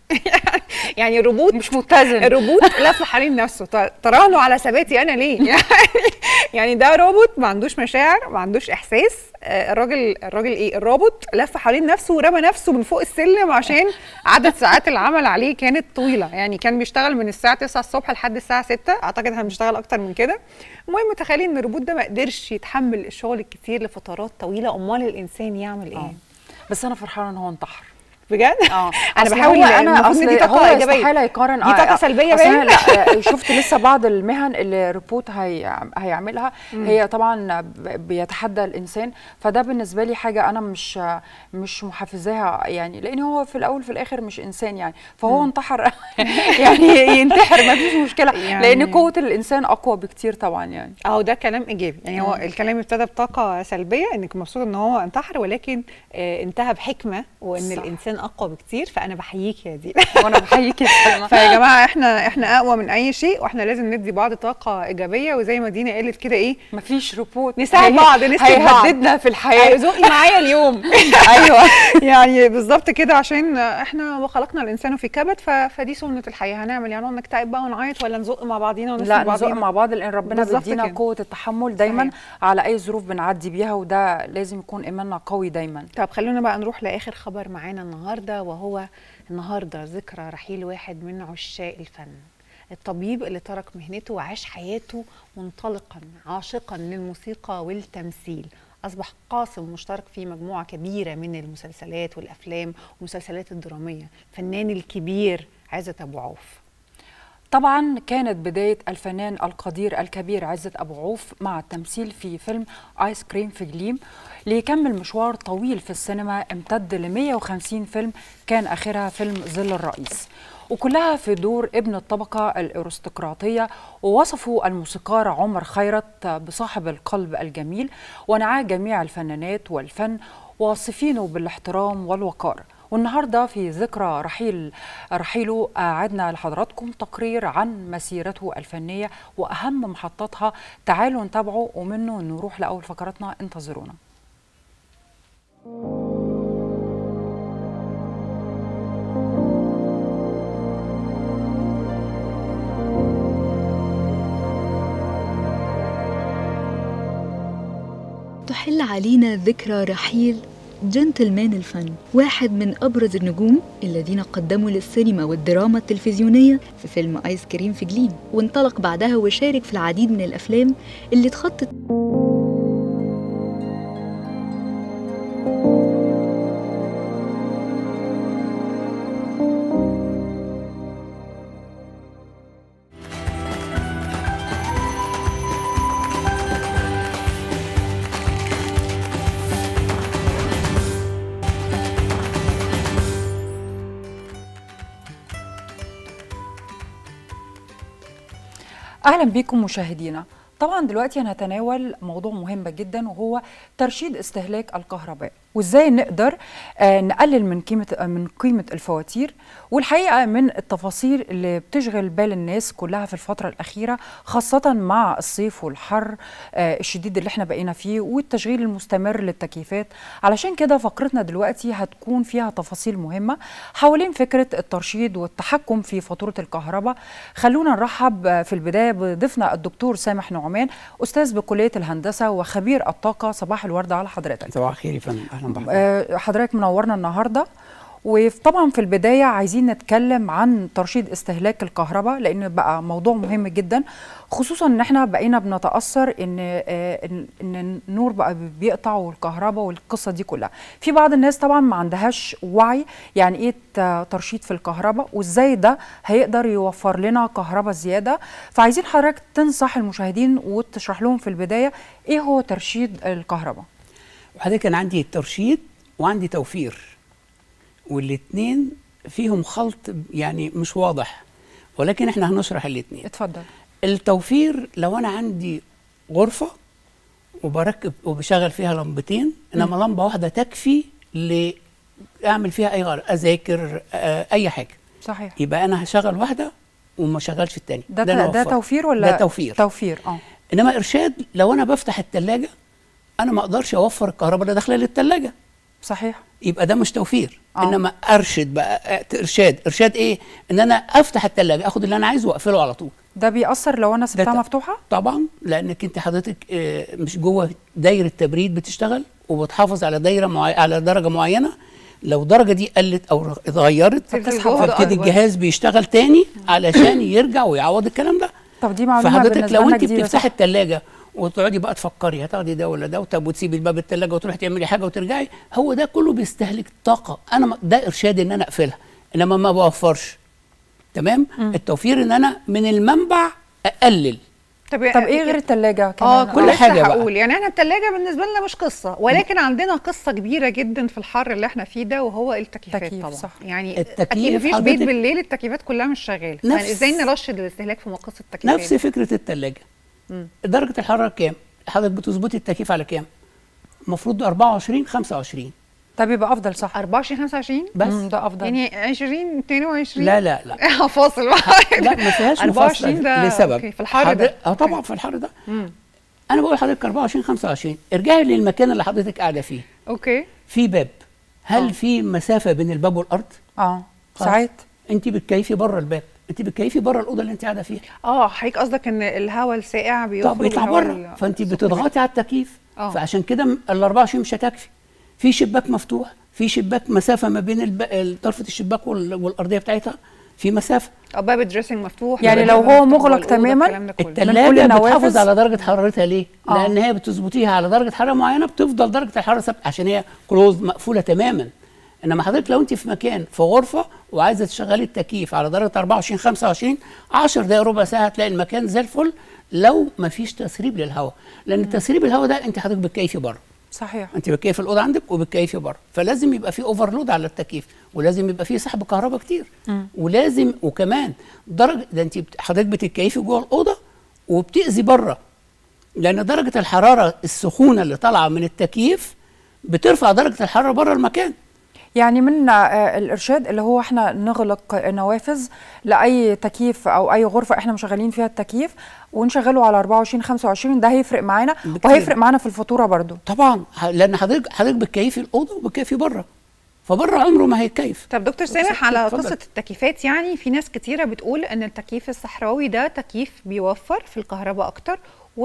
يعني الروبوت مش متزن الروبوت لف حوالين نفسه ت- تراهنوا على ثباتي انا ليه يعني يعني ده روبوت ما عندوش مشاعر ما عندوش احساس آه، الراجل الراجل ايه الروبوت لف حوالين نفسه ورمى نفسه من فوق السلم عشان عدد ساعات العمل عليه كانت طويله يعني كان بيشتغل من الساعه 9 الصبح لحد الساعه 6 اعتقد احنا بنشتغل اكتر من كده المهم تخيلي ان الروبوت ده ما قدرش يتحمل الشغل الكتير لفترات طويله امال الانسان يعمل ايه آه. بس انا فرحانه ان هو انتحر بجد اه انا أصل بحاول هو انا المفروض اصل إن دي طاقه هو ايجابيه استحاله يقارن دي طاقة سلبية أصل أنا باين؟ لا آه، شفت لسه بعض المهن اللي روبوت هي هيعملها هي طبعا ب- بيتحدى الانسان فده بالنسبه لي حاجه انا مش مش محفزاها يعني لان هو في الاول في الاخر مش انسان يعني فهو انتحر يعني ينتحر ما فيش مشكله يعني- لان قوه الانسان اقوى بكتير طبعا يعني اهو ده كلام ايجابي يعني هو الكلام ابتدى بطاقه سلبيه انك مبسوطه ان هو انتحر ولكن آه انتهى بحكمه وان صح. الانسان اقوى بكتير فانا بحييك يا دي وانا بحييك يا سلمى فيا جماعه احنا احنا اقوى من اي شيء واحنا لازم ندي بعض طاقه ايجابيه وزي ما دينا قالت كده ايه مفيش روبوت نساعد هي- بعض، نسند بعض. هيهددنا في الحياه زقي معايا اليوم ايوه يعني بالظبط كده عشان احنا وخلقنا الانسان في كبد ف... فدي سنه الحياه هنعمل يعني نقعد نكتئب بقى ونعيط ولا نزق مع بعضينا ونسند لا نزق بعضينا مع بعض لان ربنا بالظبط بيدينا كده. قوه التحمل دايما صحيح. على اي ظروف بنعدي بيها وده لازم يكون ايماننا قوي دايما طب خلونا بقى نروح لاخر خبر معانا النهارده وهو النهارده ذكرى رحيل واحد من عشاق الفن الطبيب اللي ترك مهنته وعاش حياته منطلقا عاشقا للموسيقى والتمثيل اصبح قاسم مشترك في مجموعه كبيره من المسلسلات والافلام والمسلسلات الدراميه فنان الكبير عزت ابو عوف طبعا كانت بدايه الفنان القدير الكبير عزت ابو عوف مع التمثيل في فيلم ايس كريم في جليم ليكمل مشوار طويل في السينما امتد ل 150 فيلم كان اخرها فيلم ظل الرئيس وكلها في دور ابن الطبقة الأرستقراطية ووصفوا الموسيقار عمر خيرت بصاحب القلب الجميل ونعاه جميع الفنانات والفن واصفينه بالاحترام والوقار والنهارده في ذكرى رحيل رحيله أعدنا لحضراتكم تقرير عن مسيرته الفنية وأهم محطاتها تعالوا نتابعه ومنه نروح لأول فقراتنا انتظرونا تحل علينا ذكرى رحيل جنتلمان الفن واحد من أبرز النجوم الذين قدموا للسينما والدراما التلفزيونية في فيلم آيس كريم في جليم وانطلق بعدها وشارك في العديد من الأفلام اللي اتخطت أهلا بكم مشاهدينا طبعا دلوقتي هنتناول موضوع مهم جدا وهو ترشيد استهلاك الكهرباء وازاي نقدر آه، نقلل من قيمه آه، من قيمه الفواتير والحقيقه من التفاصيل اللي بتشغل بال الناس كلها في الفتره الاخيره خاصه مع الصيف والحر آه، الشديد اللي احنا بقينا فيه والتشغيل المستمر للتكييفات علشان كده فقرتنا دلوقتي هتكون فيها تفاصيل مهمه حوالين فكره الترشيد والتحكم في فاتوره الكهرباء خلونا نرحب آه، في البدايه بضيفنا الدكتور سامح نعمان استاذ بكليه الهندسه وخبير الطاقه صباح الورد على حضرتك صباح الخير يا فندم اهلا بحضرتك آه، حضرتك منورنا النهارده وطبعا في البدايه عايزين نتكلم عن ترشيد استهلاك الكهرباء لان بقى موضوع مهم جدا خصوصا ان احنا بقينا بنتاثر ان آه، ان إن النور بقى بيقطع والكهرباء والقصه دي كلها في بعض الناس طبعا ما عندهاش وعي يعني ايه ت- ترشيد في الكهرباء وازاي ده هيقدر يوفر لنا كهرباء زياده فعايزين حضرتك تنصح المشاهدين وتشرح لهم في البدايه ايه هو ترشيد الكهرباء وحضرتك انا عندي ترشيد وعندي توفير والاثنين فيهم خلط يعني مش واضح ولكن احنا هنشرح الاثنين اتفضل التوفير لو انا عندي غرفه وبركب وبشغل فيها لمبتين انما لمبه واحده تكفي ل اعمل فيها اي غرض اذاكر آه، اي حاجه صحيح يبقى انا هشغل واحده وما شغلش الثانيه ده ده, ده توفير ولا ده توفير توفير اه انما ارشاد لو انا بفتح الثلاجه انا ما اقدرش اوفر الكهرباء اللي داخله للثلاجه صحيح يبقى ده مش توفير آه. انما ارشد بقى آه، ارشاد ارشاد ايه ان انا افتح الثلاجه اخد اللي انا عايزه واقفله على طول ده بيأثر لو انا سبتها ت- مفتوحه طبعا لانك انت حضرتك آه، مش جوه دايره تبريد بتشتغل وبتحافظ على دايره معي... على درجه معينه لو درجه دي قلت او اتغيرت تبقى فبتسحب الجهد فبتدي أكبر. الجهاز بيشتغل تاني علشان يرجع ويعوض الكلام ده طب دي معلومه فحضرتك بالنسبه لو لنا انت جديده بتفتحي صح؟ الثلاجه وتقعدي بقى تفكري هتاخدي ده ولا ده طب وتسيبي الباب الثلاجه وتروحي تعملي حاجه وترجعي هو ده كله بيستهلك طاقه انا ما- ده ارشاد ان انا اقفلها انما ما بوفرش تمام التوفير ان انا من المنبع اقلل طب ايه غير الثلاجه كمان اه كل كل حاجة حاجه بقى. هقول يعني احنا الثلاجه بالنسبه لنا مش قصه ولكن عندنا قصه كبيره جدا في الحر اللي احنا فيه ده وهو التكييفات تكييف، طبعا صح. يعني التكييف اكيد مفيش بيت حضرتك- بالليل التكييفات كلها مش شغاله نفس- يعني ازاي نرشد الاستهلاك في مقاس التكييفات نفس فكره الثلاجه درجه الحراره كام حضرتك بتظبطي التكييف على كام المفروض 24 25 طب يبقى افضل صح 24 25 بس مم، ده افضل يعني 20 22 لا لا لا فاصل بقى لا ما فيهاش 24 مفاصله ده لسبب أوكي، في الحر حضر- ده اه طبعا في الحر ده انا بقول لحضرتك 24 25 ارجعي للمكان اللي حضرتك قاعده فيه اوكي في باب هل في مسافه بين الباب والارض اه خلاص. ساعات انت بتكيفي بره الباب انت بتكيفي بره الاوضه اللي انت قاعده فيها اه حضرتك قصدك ان الهواء الساقع بيخرج طب بيطلع والهواء بره ال- فانت السخن بتضغطي على التكييف آه. فعشان كده م- ال 24 مش هتكفي في شباك مفتوح في شباك مسافه ما بين الب... طرفه الشباك وال... والارضيه بتاعتها في مسافه او باب الدريسنج مفتوح يعني باب لو الباب هو مفتوح مغلق والأوضة، تماماً، الكلام ده كله. كل الثلاجه النوافذ؟ بتحافظ على درجه حرارتها ليه؟ آه. لان هي بتظبطيها على درجه حراره معينه بتفضل درجه الحراره ثابته عشان هي كلوز مقفوله تماما انما حضرتك لو انت في مكان في غرفه وعايزه تشغلي التكييف على درجه 24 25 10 دقائق ربع ساعه هتلاقي المكان زي الفل لو ما فيش تسريب للهواء لان تسريب الهواء ده انت حضرتك بتكيفي بره صحيح انت بتكيف الاوضه عندك وبتكيفي بره فلازم يبقى في اوفرلود على التكييف ولازم يبقى في سحب كهرباء كتير ولازم وكمان درجه ده انت بت- حضرتك بتتكيفي جوه الاوضه وبتاذي بره لان درجه الحراره السخونه اللي طالعه من التكييف بترفع درجه الحراره بره المكان يعني من آه، الارشاد اللي هو احنا نغلق نوافذ لاي تكييف او اي غرفه احنا مشغلين فيها التكييف ونشغله على 24 25 ده هيفرق معانا بكتير. وهيفرق معانا في الفاتوره برضو طبعا ح- لان حضرتك حضرتك بتكيفي الاوضه وبتكيفي بره فبره عمره ما هيتكيف طب دكتور سامح على اتفضل. قصه التكييفات يعني في ناس كتيره بتقول ان التكييف الصحراوي ده تكييف بيوفر في الكهرباء اكتر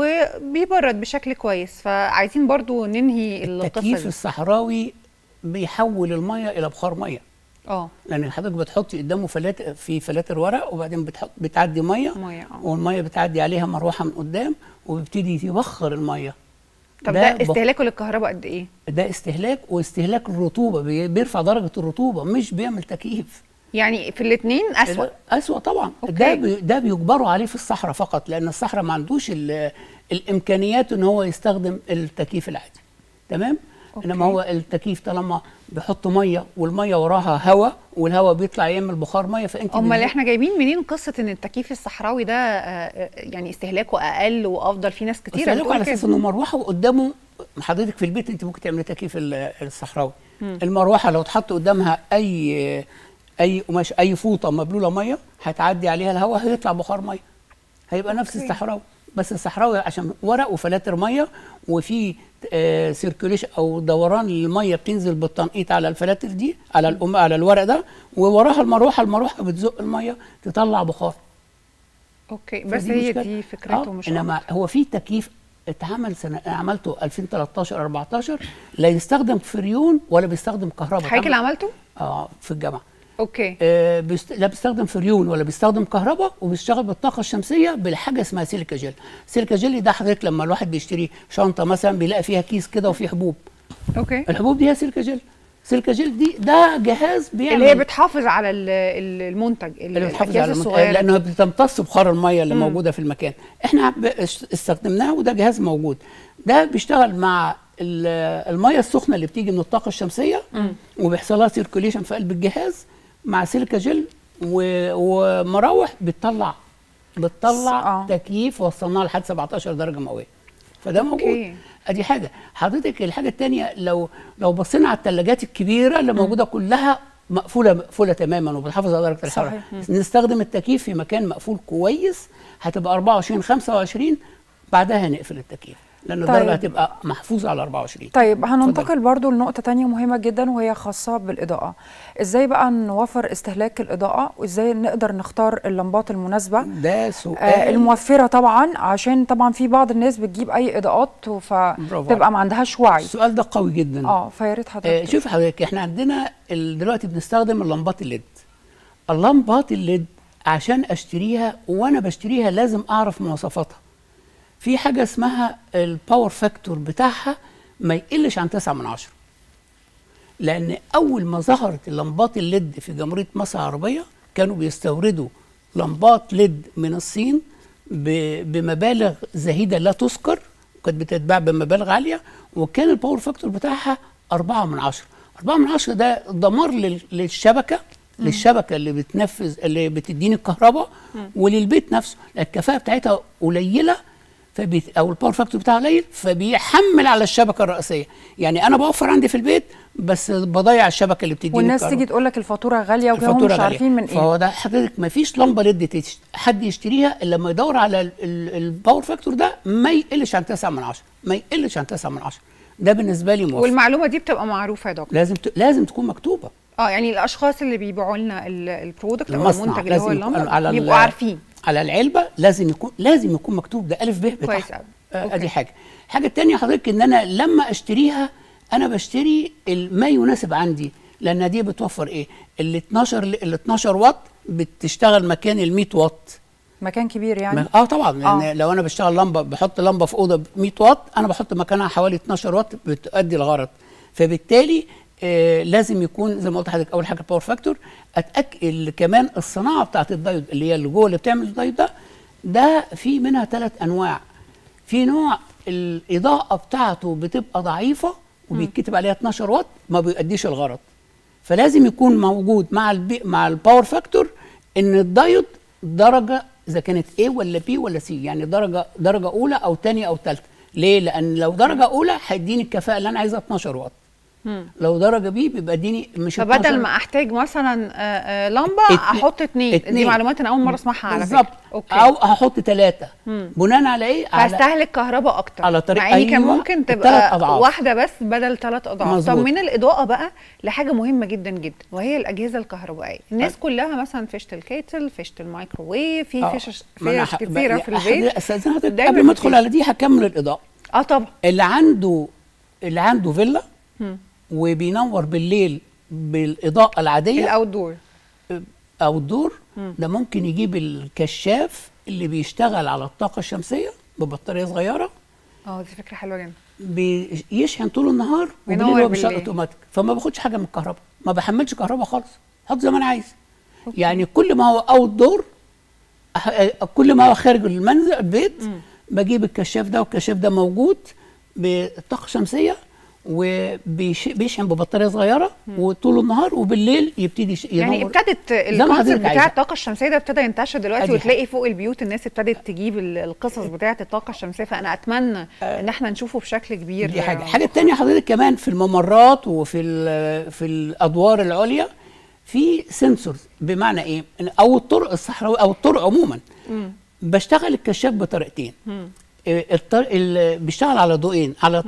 وبيبرد بشكل كويس فعايزين برضو ننهي القصه التكييف دي الصحراوي بيحول الميه الى بخار ميه اه لان حضرتك بتحطي قدامه فلاتر في فلاتر ورق وبعدين بتحط بتعدي ميه مية، آه. والميه بتعدي عليها مروحه من قدام وبيبتدي يبخر الميه طب ده بخ- استهلاكه للكهرباء قد ايه ده استهلاك واستهلاك الرطوبه بي- بيرفع درجه الرطوبه مش بيعمل تكييف يعني في الاثنين اسوأ اسوأ طبعا أوكي. ده بي ده بيجبروا عليه في الصحراء فقط لان الصحراء ما عندوش ال- الامكانيات ان هو يستخدم التكييف العادي تمام أوكي. انما هو التكييف طالما بيحط ميه والميه وراها هواء والهواء بيطلع يعمل بخار ميه فانت امال بتزق- احنا جايبين منين قصه ان التكييف الصحراوي ده آه، يعني استهلاكه اقل وافضل في ناس كتير بس على اساس انه مروحه وقدامه حضرتك في البيت انت ممكن تعملي تكييف ال- الصحراوي المروحه لو اتحط قدامها اي اي قماش اي فوطه مبلوله ميه هتعدي عليها الهواء هيطلع بخار ميه هيبقى نفس أوكي. الصحراوي بس الصحراوي عشان ورق وفلاتر ميه وفي سيركوليشن او دوران الميه بتنزل بالتنقيط على الفلاتر دي على الأم على الورق ده ووراها المروحه المروحه بتزق الميه تطلع بخار اوكي بس فدي هي مشكلة. دي فكرته آه، مش انما أكتر. هو في تكييف اتعمل سنه أنا عملته 2013 14 لا يستخدم فريون ولا بيستخدم كهرباء حضرتك اللي اتعمل- عملته اه في الجامعه اوكي آه بيست... لا بيستخدم فريون ولا بيستخدم كهرباء وبيشتغل بالطاقه الشمسيه بالحاجه اسمها سيليكا جيل سيليكا جيل ده حضرتك لما الواحد بيشتري شنطه مثلا بيلاقي فيها كيس كده وفيه حبوب اوكي الحبوب دي هي سيليكا جيل سيليكا جيل دي ده جهاز بيعمل اللي هي بتحافظ على ال- ال- المنتج ال- اللي بتحافظ الأكياس على المنتج الصغيره لانه بتمتص بخار الميه اللي موجوده في المكان احنا ب- استخدمناه وده جهاز موجود ده بيشتغل مع ال- الميه السخنه اللي بتيجي من الطاقه الشمسيه وبيحصل لها سيركوليشن في قلب الجهاز مع سيليكا جل و- ومراوح بتطلع بتطلع آه. تكييف وصلناه لحد 17 درجه مئويه فده موجود أوكي. ادي حاجه حضرتك الحاجه الثانيه لو لو بصينا على الثلاجات الكبيره اللي موجوده كلها مقفوله مقفوله تماما وبتحافظ على درجه الحراره صحيح. نستخدم التكييف في مكان مقفول كويس هتبقى 24 25 بعدها نقفل التكييف لان طيب. الدرجه هتبقى محفوظه على 24 طيب هننتقل اتفضل. برضو لنقطة تانية مهمة جدا وهي خاصة بالإضاءة إزاي بقى نوفر استهلاك الإضاءة وإزاي نقدر نختار اللمبات المناسبة ده سؤال آه الموفرة طبعا عشان طبعا في بعض الناس بتجيب أي إضاءات برافو فتبقى ما عندهاش وعي السؤال ده قوي جدا اه فيا ريت آه حضرتك شوف حضرتك احنا عندنا ال- دلوقتي بنستخدم اللمبات الليد اللمبات الليد عشان اشتريها وانا بشتريها لازم اعرف مواصفاتها في حاجه اسمها الباور فاكتور بتاعها ما يقلش عن 9 من عشرة لان اول ما ظهرت اللمبات الليد في جمهوريه مصر العربيه كانوا بيستوردوا لمبات ليد من الصين ب- بمبالغ زهيده لا تذكر وكانت بتتباع بمبالغ عاليه وكان الباور فاكتور بتاعها أربعة من عشرة أربعة من عشرة ده دمار لل- للشبكة للشبكة اللي بتنفذ اللي بتديني الكهرباء وللبيت نفسه الكفاءة بتاعتها قليلة فبيت او الباور فاكتور بتاعها قليل فبيحمل على الشبكه الرئيسيه يعني انا بوفر عندي في البيت بس بضيع الشبكه اللي بتديني والناس الكهرباء. تيجي تقول لك الفاتورة غالية وكده هم الفاتوره مش غالية. عارفين من إيه فهو ده حضرتك ما فيش لمبه ليد تش- حد يشتريها الا لما يدور على ال- ال- الباور فاكتور ده ما يقلش عن 9 من 10 ما يقلش عن 9 من 10 ده بالنسبه لي موافق والمعلومه دي بتبقى معروفه يا دكتور لازم ت... لازم تكون مكتوبه اه يعني الاشخاص اللي بيبيعوا لنا ال- البرودكت او المصنع المنتج اللي هو لازم يكون اللمبه على ال- بيبقوا عارفين على العلبه لازم يكون لازم يكون مكتوب ده الف ب بتاعها كويس أوي. آه، أوكي. ادي حاجه الحاجه الثانيه حضرتك ان انا لما اشتريها انا بشتري ال- ما يناسب عندي لان دي بتوفر ايه ال 12 ال 12 واط بتشتغل مكان ال 100 واط مكان كبير يعني ما- اه طبعا لان آه. لو انا بشتغل لمبه بحط لمبه في اوضه ب 100 واط انا بحط مكانها حوالي 12 واط بتؤدي الغرض فبالتالي آه لازم يكون زي ما قلت لحضرتك اول حاجه الباور فاكتور اتاكد كمان الصناعه بتاعت الدايود اللي هي اللي جوه اللي بتعمل الدايود ده ده في منها ثلاث انواع في نوع الاضاءه بتاعته بتبقى ضعيفه وبيتكتب عليها 12 واط ما بيؤديش الغرض فلازم يكون موجود مع البي مع الباور فاكتور ان الدايود درجه اذا كانت A ولا B ولا C يعني درجه درجه اولى او ثانيه او ثالثه ليه لان لو درجه اولى هيديني الكفاءه اللي انا عايزها 12 واط لو درجه B بيبقى اديني مش فبدل 12 ما احتاج مثلا آه، آه، لمبه اتنين- احط اتنين. دي اتنين. معلومات انا اول مره اسمعها على بالظبط فكره اوكي او هحط ثلاثه بناء على ايه على فهستهلك كهرباء اكتر على طريق- مع ان كان أيوة، ممكن التلات تبقى أضعاف. واحده بس بدل ثلاث اضعاف طب مظبوط. من الاضاءه بقى لحاجه مهمه جدا جدا وهي الاجهزه الكهربائيه الناس كلها مثلا فيشه الكيتل فيشه الميكروويف في آه. فيش ما أنا فيش ح- كتيره بقى- في البيت استاذن حضرتك دايماً قبل ما ادخل بتفيش. على دي هكمل الاضاءه اه طبعا اللي عنده اللي عنده فيلا وبينور بالليل بالاضاءه العاديه الاوت دور او الدور ده ممكن يجيب الكشاف اللي بيشتغل على الطاقه الشمسيه ببطاريه صغيره اه دي فكره حلوه جدا بيشحن طول النهار وينور وبالليل هو بيشتغل بالليل. اوتوماتيك فما باخدش حاجه من الكهرباء ما بحملش كهرباء خالص حط زي ما انا عايز يعني كل ما هو اوت دور كل ما هو خارج المنزل البيت بجيب الكشاف ده والكشاف ده موجود بالطاقه الشمسيه وبيشحن ببطاريه صغيره وطول النهار وبالليل يبتدي يش- يعني ينور. ابتدت ما الكونسيبت حضرتك بتاع عايزة. الطاقه الشمسيه ده ابتدى ينتشر دلوقتي أدي وتلاقي فوق البيوت الناس ابتدت تجيب ال- القصص بتاعه الطاقه الشمسيه فانا اتمنى ان احنا نشوفه بشكل كبير دي حاجه الحاجه الثانيه حضرتك كمان في الممرات وفي ال- في الادوار العليا في سنسورز بمعنى ايه إن- او الطرق الصحراويه او الطرق عموما بشتغل الكشاف بطريقتين إيه، الطرق ال- بيشتغل على ضوئين على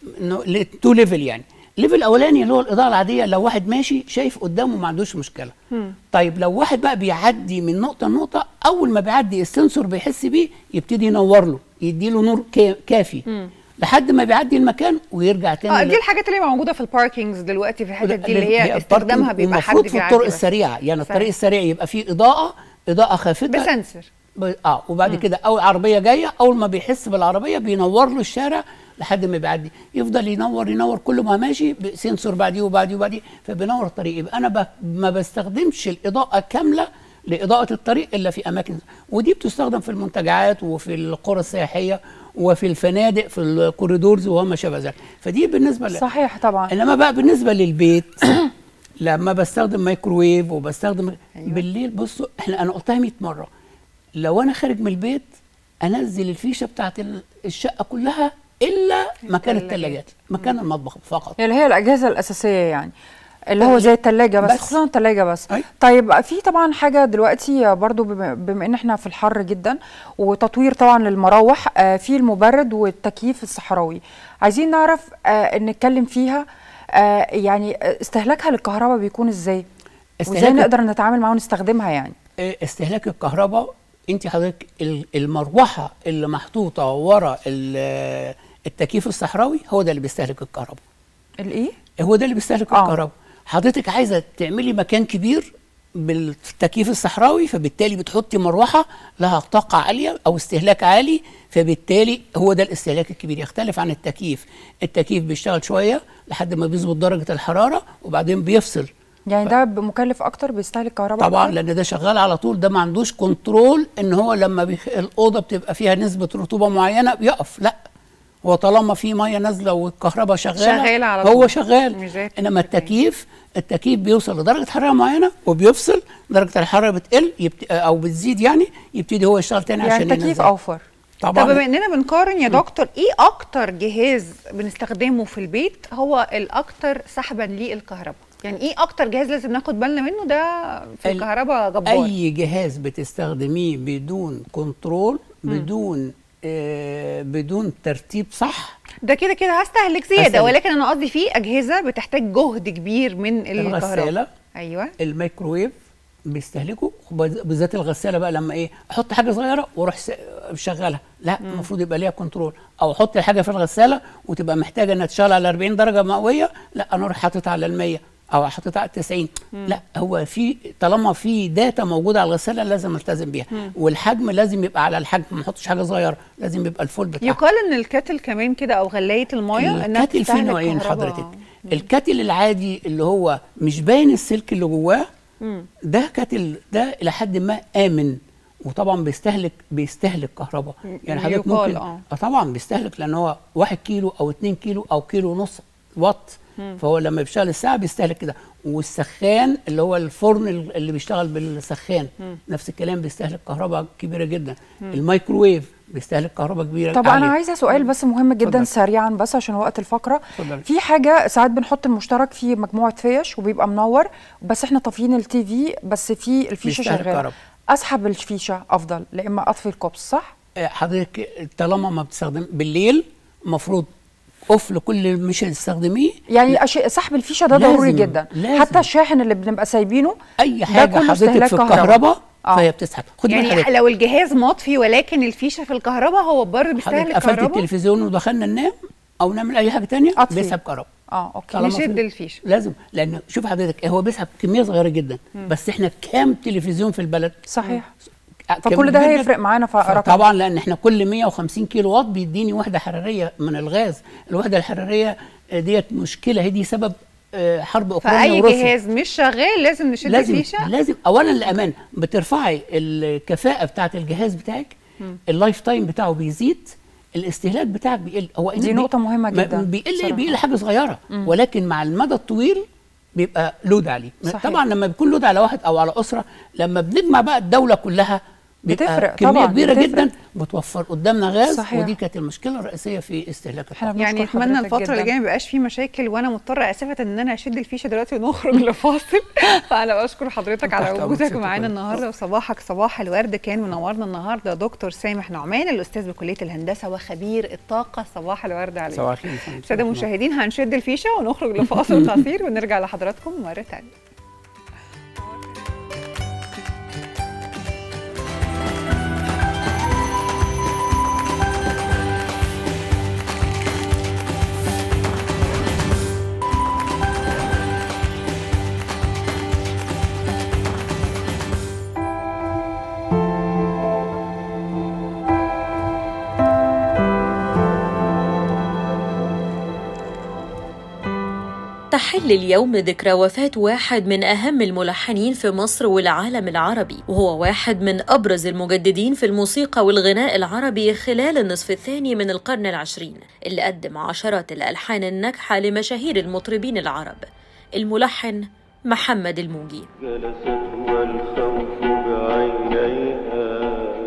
تو ليفل يعني الليفل الاولاني اللي هو الاضاءه العاديه لو واحد ماشي شايف قدامه ما عندوش مشكله طيب لو واحد بقى بيعدي من نقطه لنقطه اول ما بيعدي السنسور بيحس بيه يبتدي ينور له يدي له نور كا- كافي لحد ما بيعدي المكان ويرجع تاني اه ل- دي الحاجات اللي موجوده في الباركينجز دلوقتي في الحتت دي اللي هي هي استخدامها بيبقى حد المفروض في بيعدي الطرق بس. السريعه يعني الطريق صحيح. السريع يبقى فيه اضاءه اضاءه خافته بسنسر ب- اه وبعد كده اول عربيه جايه اول ما بيحس بالعربيه بينور له الشارع لحد ما بيعدي يفضل ينور ينور كل ما ماشي بسنسور بعديه وبعديه وبعديه فبينور الطريق يبقى انا ب... ما بستخدمش الاضاءه كامله لاضاءه الطريق الا في اماكن ودي بتستخدم في المنتجعات وفي القرى السياحيه وفي الفنادق في الكوريدورز وما شابه ذلك فدي بالنسبه ل... صحيح طبعا انما بقى بالنسبه للبيت لما بستخدم مايكروويف وبستخدم أيوة. بالليل بصوا احنا انا قلتها 100 مره لو انا خارج من البيت انزل الفيشه بتاعت ال- الشقه كلها الا مكان التلاجات. الثلاجات مكان المطبخ فقط اللي هي الاجهزه الاساسيه يعني اللي هو زي الثلاجه بس, بس. خصوصا الثلاجه بس أي. طيب في طبعا حاجه دلوقتي برضو بما, بما ان احنا في الحر جدا وتطوير طبعا للمراوح آه، في المبرد والتكييف الصحراوي عايزين نعرف آه، نتكلم فيها آه، يعني استهلاكها للكهرباء بيكون ازاي وازاي استهلاك- نقدر نتعامل معاه ونستخدمها يعني اه، استهلاك الكهرباء انت حضرتك ال- المروحه اللي محطوطه ورا ال- التكييف الصحراوي هو ده اللي بيستهلك الكهرباء الايه هو ده اللي بيستهلك آه. الكهرباء حضرتك عايزه تعملي مكان كبير بالتكييف الصحراوي فبالتالي بتحطي مروحه لها طاقه عاليه او استهلاك عالي فبالتالي هو ده الاستهلاك الكبير يختلف عن التكييف التكييف بيشتغل شويه لحد ما بيظبط درجه الحراره وبعدين بيفصل يعني ده مكلف اكتر بيستهلك كهرباء طبعا أكتر؟ لان ده شغال على طول ده ما عندوش كنترول ان هو لما بيخ... الاوضه بتبقى فيها نسبه رطوبه معينه بيقف لا هو طالما في ميه نازله والكهرباء شغاله شغالة على هو طول. شغال مش زي انما التكييف. التكييف التكييف بيوصل لدرجه حراره معينه وبيفصل درجه الحراره بتقل يبت... او بتزيد يعني يبتدي هو يشتغل تاني يعني عشان التكييف ينزل. اوفر طب طبعا بما اننا بنقارن يا دكتور ايه اكتر جهاز بنستخدمه في البيت هو الاكتر سحبا للكهرباء يعني ايه اكتر جهاز لازم ناخد بالنا منه ده في ال- الكهرباء جبار اي جهاز بتستخدميه بدون كنترول بدون آه بدون ترتيب صح ده كده كده هستهلك زياده هستهلك. ولكن انا قصدي في اجهزه بتحتاج جهد كبير من الكهرباء الغساله ايوه الميكروويف بيستهلكوا وبالذ- بالذات الغساله بقى لما ايه احط حاجه صغيره واروح س- مشغلها لا المفروض يبقى ليها كنترول او احط الحاجه في الغساله وتبقى محتاجه انها تشتغل على 40 درجه مئويه لا انا اروح حاططها على ال 100 او حاططها على 90 لا هو في طالما في داتا موجوده على الغساله لازم التزم بيها والحجم لازم يبقى على الحجم ما احطش حاجه صغيره لازم يبقى الفول بتاعها يقال ان الكاتل كمان كده او غلايه المايه انها الكاتل فيه بتستهلك نوعين كهرباء. حضرتك الكاتل العادي اللي هو مش باين السلك اللي جواه ده كاتل ده الى حد ما امن وطبعا بيستهلك بيستهلك كهرباء يعني حضرتك يقال ممكن آه. اه طبعا بيستهلك لان هو واحد كيلو او اتنين كيلو او كيلو ونص وات فهو لما بيشتغل الساعه بيستهلك كده والسخان اللي هو الفرن اللي بيشتغل بالسخان نفس الكلام بيستهلك كهرباء كبيره جدا الميكروويف بيستهلك كهرباء كبيره طب انا عالية. عايزه سؤال بس مهم جدا اتفضل. سريعا بس عشان وقت الفقره اتفضل. في حاجه ساعات بنحط المشترك في مجموعه فيش وبيبقى منور بس احنا طافيين التي في بس في الفيشه بيستهلك شغاله كهرباء. اسحب الفيشه افضل لا اما اطفي الكوبس صح آه، حضرتك طالما ما بتستخدم بالليل المفروض اوف لكل اللي مش هتستخدميه يعني أشياء سحب الفيشه ده لازم- ضروري جدا لازم. حتى الشاحن اللي بنبقى سايبينه اي ده حاجه كله حضرتك استهلاك في كهرباء. الكهرباء آه. فهي بتسحب خد بالك يعني حضرتك لو الجهاز مطفي ولكن الفيشه في الكهرباء هو برضه حضرتك بيستهلك قفلت كهرباء التلفزيون ودخلنا ننام او نعمل اي حاجه تانية أطفي. بيسحب كهرباء اه اوكي طالما نشد في- الفيشه لازم لان شوف حضرتك هو بيسحب كميه صغيره جدا بس احنا كام تلفزيون في البلد صحيح كم فكل ده كبير هيفرق جداً. معانا في رقم طبعا لان احنا كل 150 كيلو واط بيديني وحده حراريه من الغاز الوحده الحراريه آه، ديت مشكله هي دي سبب آه، حرب اوكرانيا فاي وروسيا جهاز مش شغال لازم نشد لازم الفيشه لازم اولا الامان بترفعي الكفاءه بتاعه الجهاز بتاعك اللايف تايم بتاعه بيزيد الاستهلاك بتاعك بيقل هو دي نقطة مهمة ما- جدا بيقل بصراحة. بيقل حاجه صغيره ولكن مع المدى الطويل بيبقى لود عليه صحيح. طبعا لما بيكون لود على واحد او على اسره لما بنجمع بقى الدوله كلها بيبقى بتفرق كميه طبعاً، كبيره بتفرق. جدا بتوفر قدامنا غاز صحيح. ودي كانت المشكله الرئيسيه في استهلاك احنا الطاقه يعني بنشكر اتمنى حضرتك الفتره اللي جداً. جايه ما يبقاش فيه مشاكل وانا مضطره اسفه ان انا اشد الفيشه دلوقتي ونخرج لفاصل فانا بشكر حضرتك على تحت وجودك أمرك معانا ست النهارده وصباحك صباح الورد كان منورنا النهارده دكتور سامح نعمان الاستاذ بكليه الهندسه وخبير الطاقه صباح الورد عليك صباح الخير يا فندم. ساده المشاهدين هنشد الفيشه ونخرج لفاصل قصير ونرجع لحضراتكم مره ثانيه تحل اليوم ذكرى وفاة واحد من أهم الملحنين في مصر والعالم العربي وهو واحد من أبرز المجددين في الموسيقى والغناء العربي خلال النصف الثاني من القرن العشرين اللي قدم عشرات الألحان الناجحة لمشاهير المطربين العرب الملحن محمد الموجي جلست والخوف بعينيها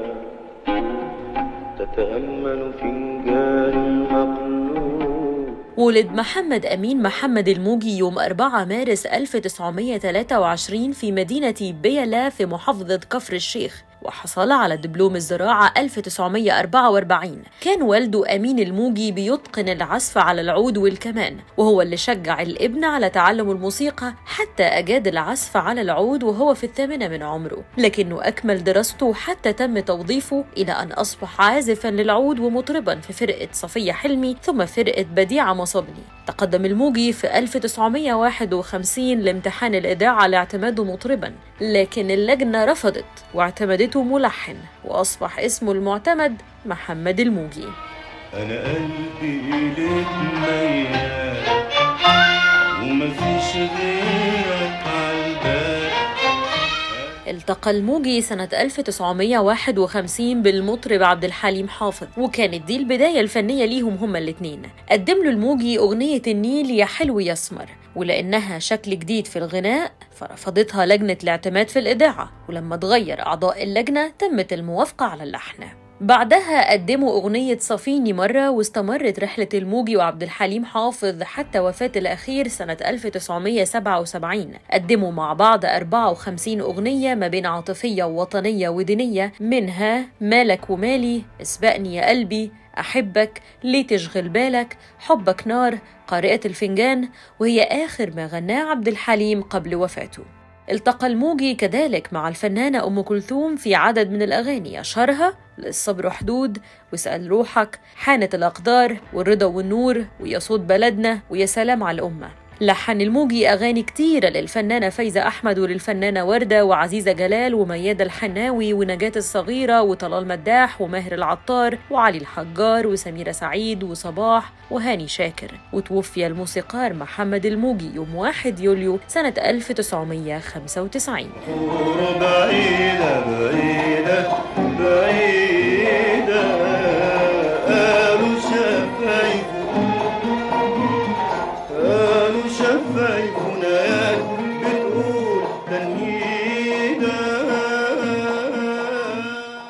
تتأمل فنجان المقلوب ولد محمد أمين محمد الموجي يوم 4 مارس 1923 في مدينة بيلا في محافظة كفر الشيخ وحصل على دبلوم الزراعة 1944 كان والده أمين الموجي بيتقن العزف على العود والكمان وهو اللي شجع الابن على تعلم الموسيقى حتى أجاد العزف على العود وهو في الثامنة من عمره لكنه أكمل دراسته حتى تم توظيفه إلى أن أصبح عازفا للعود ومطربا في فرقة صفية حلمي ثم فرقة بديعة مصابني تقدم الموجي في 1951 لامتحان الإذاعة لاعتماده مطربا لكن اللجنة رفضت واعتمدته ملحن وأصبح اسمه المعتمد محمد الموجي أنا قلبي إليك ميال ومفيش غيرك عالبال التقى الموجي سنة 1951 بالمطرب عبد الحليم حافظ وكانت دي البداية الفنية ليهم هما الاتنين قدم له الموجي أغنية النيل يا حلو يسمر ولأنها شكل جديد في الغناء فرفضتها لجنة الاعتماد في الإذاعة ولما اتغير أعضاء اللجنة تمت الموافقة على اللحن بعدها قدموا أغنية صفيني مرة واستمرت رحلة الموجي وعبد الحليم حافظ حتى وفاة الأخير سنة 1977 قدموا مع بعض 54 أغنية ما بين عاطفية ووطنية ودينية منها مالك ومالي اسبقني يا قلبي أحبك ليه تشغل بالك حبك نار قارئة الفنجان وهي آخر ما غناه عبد الحليم قبل وفاته التقى الموجي كذلك مع الفنانة أم كلثوم في عدد من الأغاني أشهرها للصبر حدود واسأل روحك حانت الأقدار والرضا والنور ويا صوت بلدنا ويا سلام على الأمة لحن الموجي أغاني كتيرة للفنانة فايزة أحمد وللفنانة وردة وعزيزة جلال وميادة الحناوي ونجاة الصغيرة وطلال مداح وماهر العطار وعلي الحجار وسميرة سعيد وصباح وهاني شاكر وتوفي الموسيقار محمد الموجي يوم 1 يوليو سنة 1995 صورة بعيدة بعيدة بعيدة قالوا شفايفه قالوا شفايفنا بتقول تنهيدة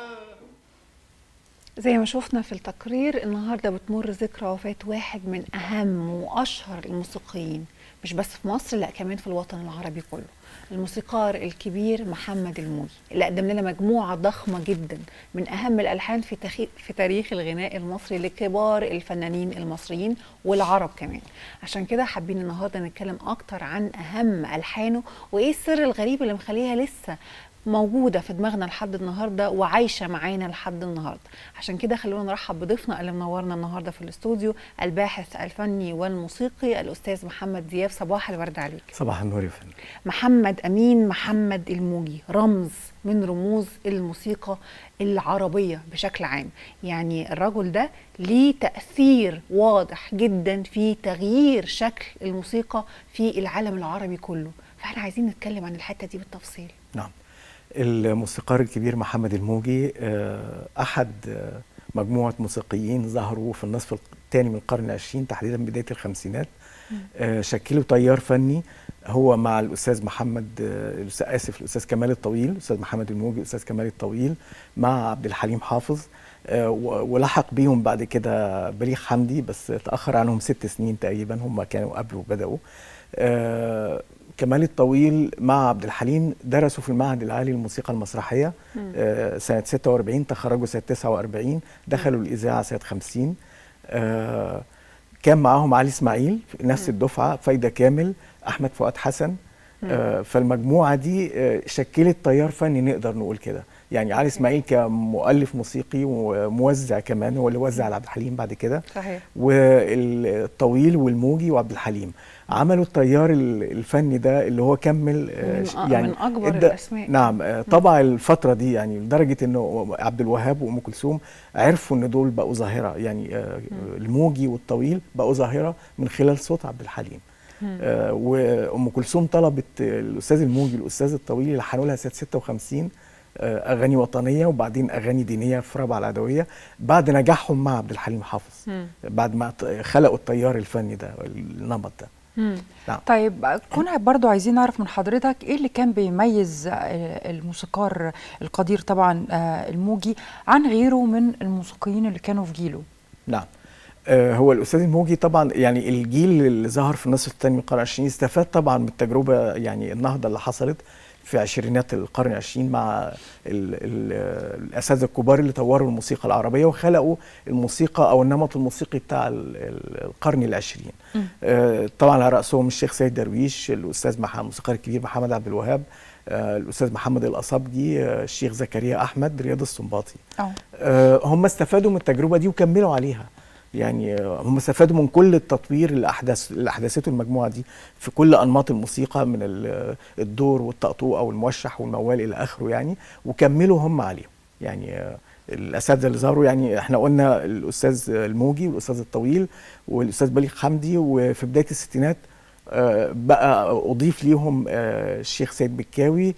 زي ما شفنا في التقرير النهارده بتمر ذكرى وفاه واحد من اهم واشهر الموسيقيين مش بس في مصر لا كمان في الوطن العربي كله الموسيقار الكبير محمد الموجي اللي قدم لنا مجموعه ضخمه جدا من اهم الالحان في تخي... في تاريخ الغناء المصري لكبار الفنانين المصريين والعرب كمان عشان كده حابين النهارده نتكلم اكتر عن اهم الحانه وايه السر الغريب اللي مخليها لسه موجوده في دماغنا لحد النهارده وعايشه معانا لحد النهارده عشان كده خلونا نرحب بضيفنا اللي منورنا النهارده في الاستوديو الباحث الفني والموسيقي الاستاذ محمد دياب صباح الورد عليك صباح النور يا فندم محمد امين محمد الموجي رمز من رموز الموسيقى العربيه بشكل عام يعني الرجل ده ليه تاثير واضح جدا في تغيير شكل الموسيقى في العالم العربي كله فاحنا عايزين نتكلم عن الحته دي بالتفصيل نعم الموسيقار الكبير محمد الموجي آه، احد آه، مجموعه موسيقيين ظهروا في النصف الثاني من القرن العشرين تحديدا بدايه الخمسينات آه، شكلوا تيار فني هو مع الاستاذ محمد آه، الأستاذ- اسف الاستاذ كمال الطويل الاستاذ محمد الموجي الاستاذ كمال الطويل مع عبد الحليم حافظ آه، و- ولحق بيهم بعد كده بليغ حمدي بس تاخر عنهم ست سنين تقريبا هم كانوا قبله وبداوا آه، كمال الطويل مع عبد الحليم درسوا في المعهد العالي للموسيقى المسرحيه آه، سنه 46 تخرجوا سنه 49 دخلوا الاذاعه سنه 50 آه، كان معاهم علي اسماعيل في نفس الدفعه فايده كامل احمد فؤاد حسن آه، فالمجموعه دي آه، شكلت تيار فني نقدر نقول كده يعني علي اسماعيل كمؤلف موسيقي وموزع كمان هو اللي وزع لعبد الحليم بعد كده صحيح والطويل والموجي وعبد الحليم عملوا التيار ال- الفني ده اللي هو كمل آه، من ش- أ- من أكبر ادى- الأسماء. نعم آه، طبع الفترة دي يعني لدرجة انه عبد الوهاب وام كلثوم عرفوا ان دول بقوا ظاهرة يعني آه، الموجي والطويل بقوا ظاهرة من خلال صوت عبد الحليم آه، وام كلثوم طلبت آه، الاستاذ الموجي والاستاذ الطويل يلحنوا لها سنه 56 آه، اغاني وطنيه وبعدين اغاني دينيه في رابعه العدويه بعد نجاحهم مع عبد الحليم حافظ بعد ما ت- خلقوا التيار الفني ده النمط ده نعم طيب كنا برضو عايزين نعرف من حضرتك ايه اللي كان بيميز آه، الموسيقار القدير طبعا آه، الموجي عن غيره من الموسيقيين اللي كانوا في جيله نعم آه، هو الاستاذ الموجي طبعا يعني الجيل اللي ظهر في النصف الثاني من القرن العشرين استفاد طبعا من التجربه يعني النهضه اللي حصلت في عشرينات القرن العشرين مع ال ال الاساتذه الكبار اللي طوروا الموسيقى العربيه وخلقوا الموسيقى او النمط الموسيقي بتاع ال- ال- القرن العشرين آه، طبعا على راسهم الشيخ سيد درويش الاستاذ محمد الموسيقار الكبير محمد عبد الوهاب آه، الاستاذ محمد الاصابجي آه، الشيخ زكريا احمد رياض السنباطي اه آه، هم استفادوا من التجربه دي وكملوا عليها يعني آه، هم استفادوا من كل التطوير اللي احدث اللي احدثته المجموعه دي في كل انماط الموسيقى من ال- الدور والطقطوقه والموشح والموال الى اخره يعني وكملوا هم عليهم يعني آه، الاساتذه اللي ظهروا يعني احنا قلنا الاستاذ الموجي والاستاذ الطويل والاستاذ بليغ حمدي وفي بدايه الستينات آه، بقى اضيف ليهم آه، الشيخ سيد بكاوي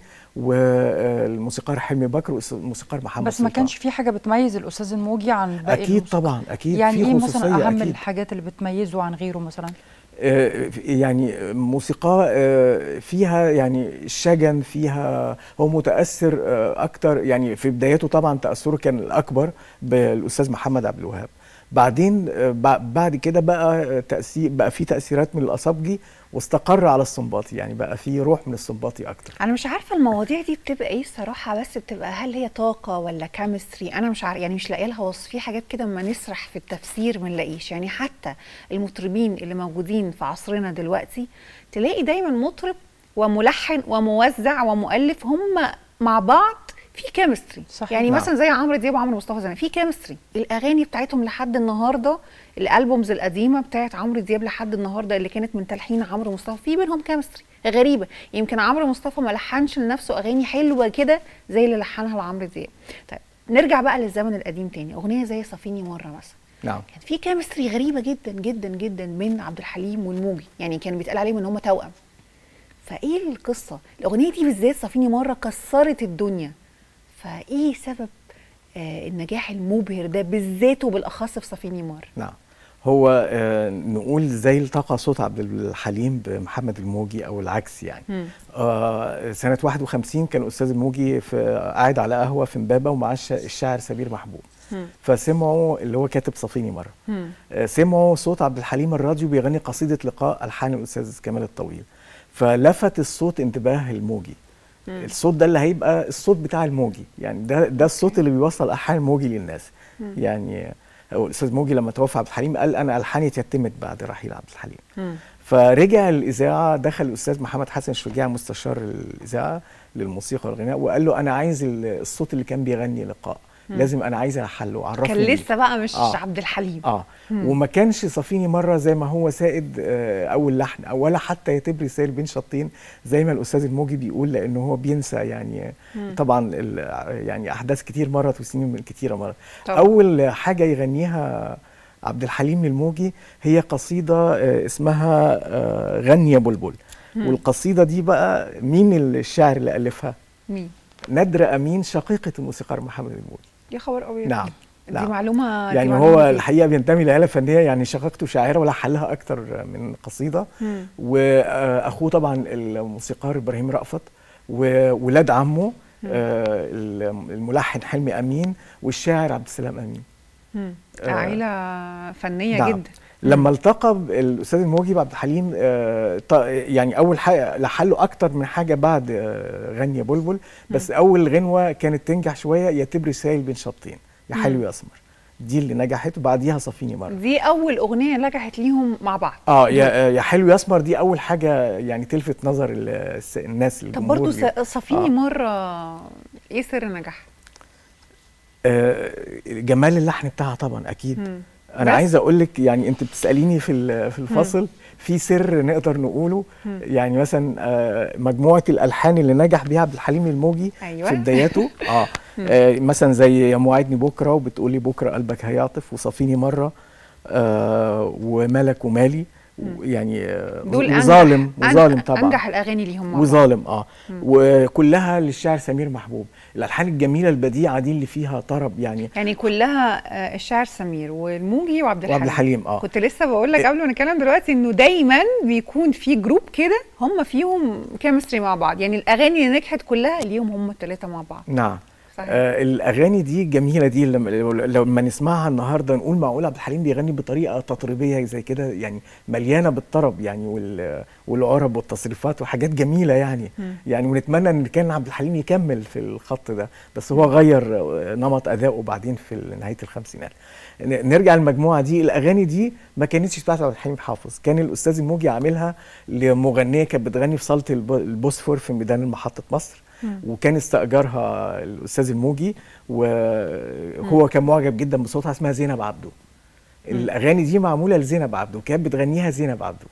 والموسيقار حلمي بكر والموسيقار محمد بس ما سلطان. كانش في حاجه بتميز الاستاذ الموجي عن باقي اكيد الموسيقى. طبعا اكيد يعني في ايه خصوصيه مثلا اهم أكيد. الحاجات اللي بتميزه عن غيره مثلا آه، يعني موسيقى آه، فيها يعني الشجن فيها هو متاثر آه، اكتر يعني في بدايته طبعا تاثره كان الاكبر بالاستاذ محمد عبد الوهاب بعدين آه، بع- بعد كده بقى تاثير بقى في تاثيرات من الاصابجي واستقر على السنباطي يعني بقى في روح من السنباطي اكتر انا مش عارفه المواضيع دي بتبقى ايه الصراحه بس بتبقى هل هي طاقه ولا كيمستري انا مش عارفه يعني مش لاقيه لها وصف في حاجات كده اما نسرح في التفسير ما نلاقيش يعني حتى المطربين اللي موجودين في عصرنا دلوقتي تلاقي دايما مطرب وملحن وموزع ومؤلف هم مع بعض في كيمستري صحيح. يعني نعم. مثلا زي عمرو دياب وعمرو مصطفى زمان في كيمستري الاغاني بتاعتهم لحد النهارده الالبومز القديمه بتاعت عمرو دياب لحد النهارده اللي كانت من تلحين عمرو مصطفى في بينهم كيمستري غريبه يمكن عمرو مصطفى ما لحنش لنفسه اغاني حلوه كده زي اللي لحنها لعمرو دياب طيب نرجع بقى للزمن القديم تاني اغنيه زي صافيني مره مثلا نعم كان في كيمستري غريبه جدا جدا جدا من عبد الحليم والموجي يعني كان بيتقال عليهم ان هم توأم فايه القصه الاغنيه دي بالذات صافيني مره كسرت الدنيا فايه سبب آه النجاح المبهر ده بالذات وبالاخص في صافيني مره نعم هو آه نقول زي التقى صوت عبد الحليم بمحمد الموجي او العكس يعني آه سنه 51 كان الاستاذ الموجي في قاعد على قهوه في امبابه ومعاه الش- الشاعر سمير محبوب فسمعوا اللي هو كاتب صفيني مره آه سمعوا صوت عبد الحليم الراديو بيغني قصيده لقاء الحان الاستاذ كمال الطويل فلفت الصوت انتباه الموجي الصوت ده اللي هيبقى الصوت بتاع الموجي يعني ده ده الصوت اللي بيوصل الحان الموجي للناس يعني هو الاستاذ موجي لما توفى عبد الحليم قال انا الحاني تيتمت بعد رحيل عبد الحليم فرجع الاذاعه دخل الاستاذ محمد حسن الشجاع مستشار الاذاعه للموسيقى والغناء وقال له انا عايز ال- الصوت اللي كان بيغني لقاء لازم انا عايز احله عرفني كان بيه. لسه بقى مش آه. عبد الحليم اه وما كانش صافيني مره زي ما هو سائد آه، اول لحن او ولا حتى يتبري سائل بين شطين زي ما الاستاذ الموجي بيقول لانه هو بينسى يعني طبعا ال- يعني احداث كتير مرت وسنين من كتيره مرت طبعاً. اول حاجه يغنيها عبد الحليم للموجي هي قصيده آه، اسمها آه، غني يا بلبل والقصيده دي بقى مين الشاعر اللي الفها مين ندر امين شقيقه الموسيقار محمد الموجي يا خبر ابيض نعم دي نعم. معلومه دي يعني معلومة هو جديدة. الحقيقه بينتمي لآلة فنيه يعني شقيقته شاعره ولحلها اكتر من قصيده مم. واخوه طبعا الموسيقار ابراهيم رأفت وولاد عمه آه، الملحن حلمي امين والشاعر عبد السلام امين مم. آه، عيله فنيه نعم. جدا لما التقى ب- الاستاذ الموجب عبد الحليم آه، ط- يعني اول حاجه لحله اكتر من حاجه بعد آه، غني يا بلبل بس اول غنوه كانت تنجح شويه يا تبري سايل بين شطين يا حلو يا اسمر دي اللي نجحت وبعديها صفيني مره دي اول اغنيه نجحت ليهم مع بعض اه يا يا حلو يا اسمر دي اول حاجه يعني تلفت نظر ال- الس- الناس طب الجمهور برضو جدا. س- صفيني آه. مره ايه سر نجاحها آه، جمال اللحن بتاعها طبعا اكيد مم. انا بس؟ عايز اقول لك يعني انت بتساليني في ال- في الفصل في سر نقدر نقوله يعني مثلا آه، مجموعه الالحان اللي نجح بيها عبد الحليم الموجي أيوة. في بداياته اه آه، مثلا زي يا موعدني بكره وبتقولي بكره قلبك هيعطف وصافيني مره آه، ومالك ومالي يعني آه، دول أنجح- وظالم وظالم أنجح- طبعا انجح الاغاني ليهم مع بعض. وظالم اه وكلها للشاعر سمير محبوب الالحان الجميله البديعه دي اللي فيها طرب يعني يعني كلها آه، الشاعر سمير والموجي وعبد الحليم وعبد الحليم اه كنت لسه بقول لك قبل ما نتكلم دلوقتي انه دايما بيكون في جروب كده هم فيهم كيمستري مع بعض يعني الاغاني اللي نجحت كلها ليهم هم الثلاثه مع بعض نعم صحيح. آه الاغاني دي جميله دي لما لما نسمعها النهارده نقول معقول عبد الحليم بيغني بطريقه تطريبيه زي كده يعني مليانه بالطرب يعني وال والعرب والتصريفات وحاجات جميله يعني يعني ونتمنى ان كان عبد الحليم يكمل في الخط ده بس هو غير آه، نمط ادائه بعدين في نهايه الخمسينات ن- نرجع للمجموعه دي الاغاني دي ما كانتش بتاعت عبد الحليم حافظ كان الاستاذ الموجي عاملها لمغنيه كانت بتغني في صاله الب- البوسفور في ميدان محطه مصر وكان استأجرها الأستاذ الموجي وهو كان معجب جدا بصوتها اسمها زينب عبده الأغاني دي معمولة لزينب عبده كانت بتغنيها زينب عبده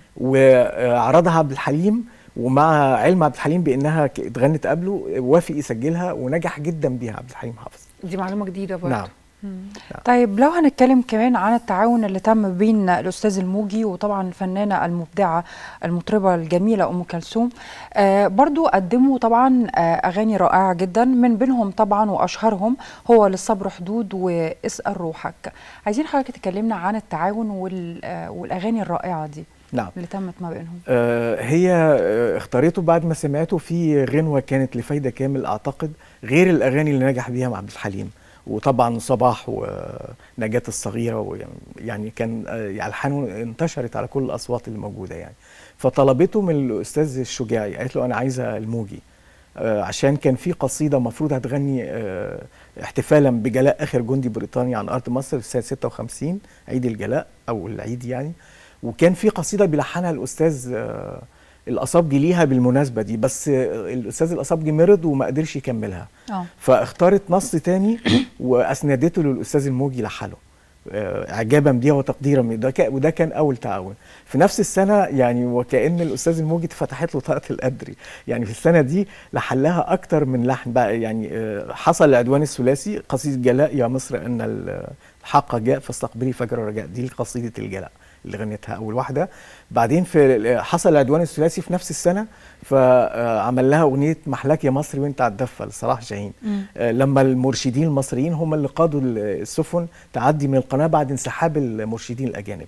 وعرضها عبد الحليم ومع علم عبد الحليم بأنها ك- اتغنت قبله وافق يسجلها ونجح جدا بيها عبد الحليم حافظ دي معلومه جديده برضه نعم طيب لو هنتكلم كمان عن التعاون اللي تم بين الاستاذ الموجي وطبعا الفنانه المبدعه المطربه الجميله ام كلثوم آه برضو قدموا طبعا آه اغاني رائعه جدا من بينهم طبعا واشهرهم هو للصبر حدود واسال روحك عايزين حضرتك تكلمنا عن التعاون وال آه والاغاني الرائعه دي نعم اللي تمت ما بينهم آه، هي آه، اختارته بعد ما سمعته في غنوة كانت لفايدة كامل أعتقد غير الأغاني اللي نجح بيها مع عبد الحليم وطبعا صباح ونجاة الصغيرة ويعني- يعني كان آه، ألحانه انتشرت على كل الأصوات اللي موجودة يعني فطلبته من الأستاذ الشجاعي قالت له أنا عايزة الموجي آه، عشان كان في قصيدة مفروض هتغني آه، احتفالا بجلاء آخر جندي بريطاني عن أرض مصر في سنة 56 عيد الجلاء أو العيد يعني وكان في قصيده بيلحنها الاستاذ آه، الاصابجي ليها بالمناسبه دي بس آه، الاستاذ الاصابجي مرض وما قدرش يكملها اه فاختارت نص تاني واسندته للاستاذ الموجي لحله آه، اعجابا بيها وتقديرا بيه. ده كا- وده كان اول تعاون في نفس السنه يعني وكان الاستاذ الموجي اتفتحت له طاقه القدر يعني في السنه دي لحلها اكتر من لحن بقى يعني آه، حصل العدوان الثلاثي قصيده جلاء يا مصر ان ال- الحق جاء فاستقبلي فجر الرجاء دي قصيده الجلاء اللي غنتها اول واحده بعدين في حصل العدوان الثلاثي في نفس السنه فعمل لها اغنيه محلاك يا مصر وانت على الدفه لصلاح جاهين آه، لما المرشدين المصريين هم اللي قادوا السفن تعدي من القناه بعد انسحاب المرشدين الاجانب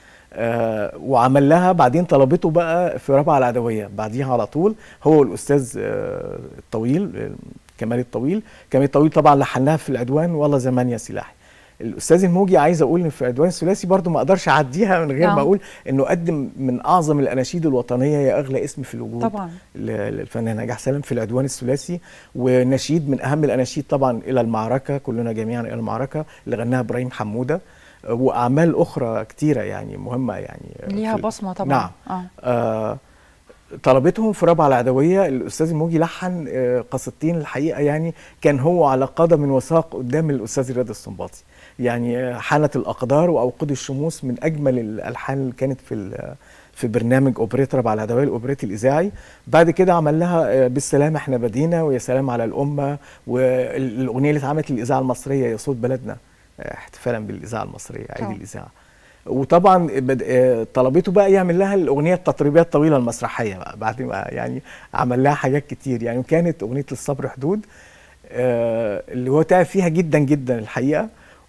آه، وعمل لها بعدين طلبته بقى في رابعه العدويه بعديها على طول هو والاستاذ آه، الطويل آه، كمال الطويل كمال الطويل طبعا لحنها في العدوان والله زمان يا سلاحي الاستاذ الموجي عايز اقول ان في العدوان الثلاثي برضو ما اقدرش اعديها من غير نعم. ما اقول انه قدم من اعظم الاناشيد الوطنيه يا اغلى اسم في الوجود طبعا ل- للفنان نجاح سالم في العدوان الثلاثي ونشيد من اهم الاناشيد طبعا الى المعركه كلنا جميعا الى المعركه اللي غناها ابراهيم حموده آه، واعمال اخرى كتيره يعني مهمه يعني آه، ليها في- بصمه طبعا نعم اه آه طلبتهم في رابعه العدويه الاستاذ الموجي لحن آه قصيدتين الحقيقه يعني كان هو على قدم وساق قدام الاستاذ رياض السنباطي يعني آه، حانت الاقدار واوقد الشموس من اجمل الالحان اللي كانت في ال- في برنامج اوبريت رابعه العدويه الاوبريت الاذاعي بعد كده عمل لها آه، بالسلام احنا بدينا ويا سلام على الامه والاغنيه اللي اتعملت للاذاعه المصريه يا صوت بلدنا آه، احتفالا بالاذاعه المصريه عيد طبعا. الاذاعه وطبعا بد- آه، طلبته بقى يعمل لها الاغنيه التطريبيه الطويله المسرحيه بقى بعد ما يعني عمل لها حاجات كتير يعني وكانت اغنيه للصبر حدود آه، اللي هو تعب فيها جدا جدا الحقيقه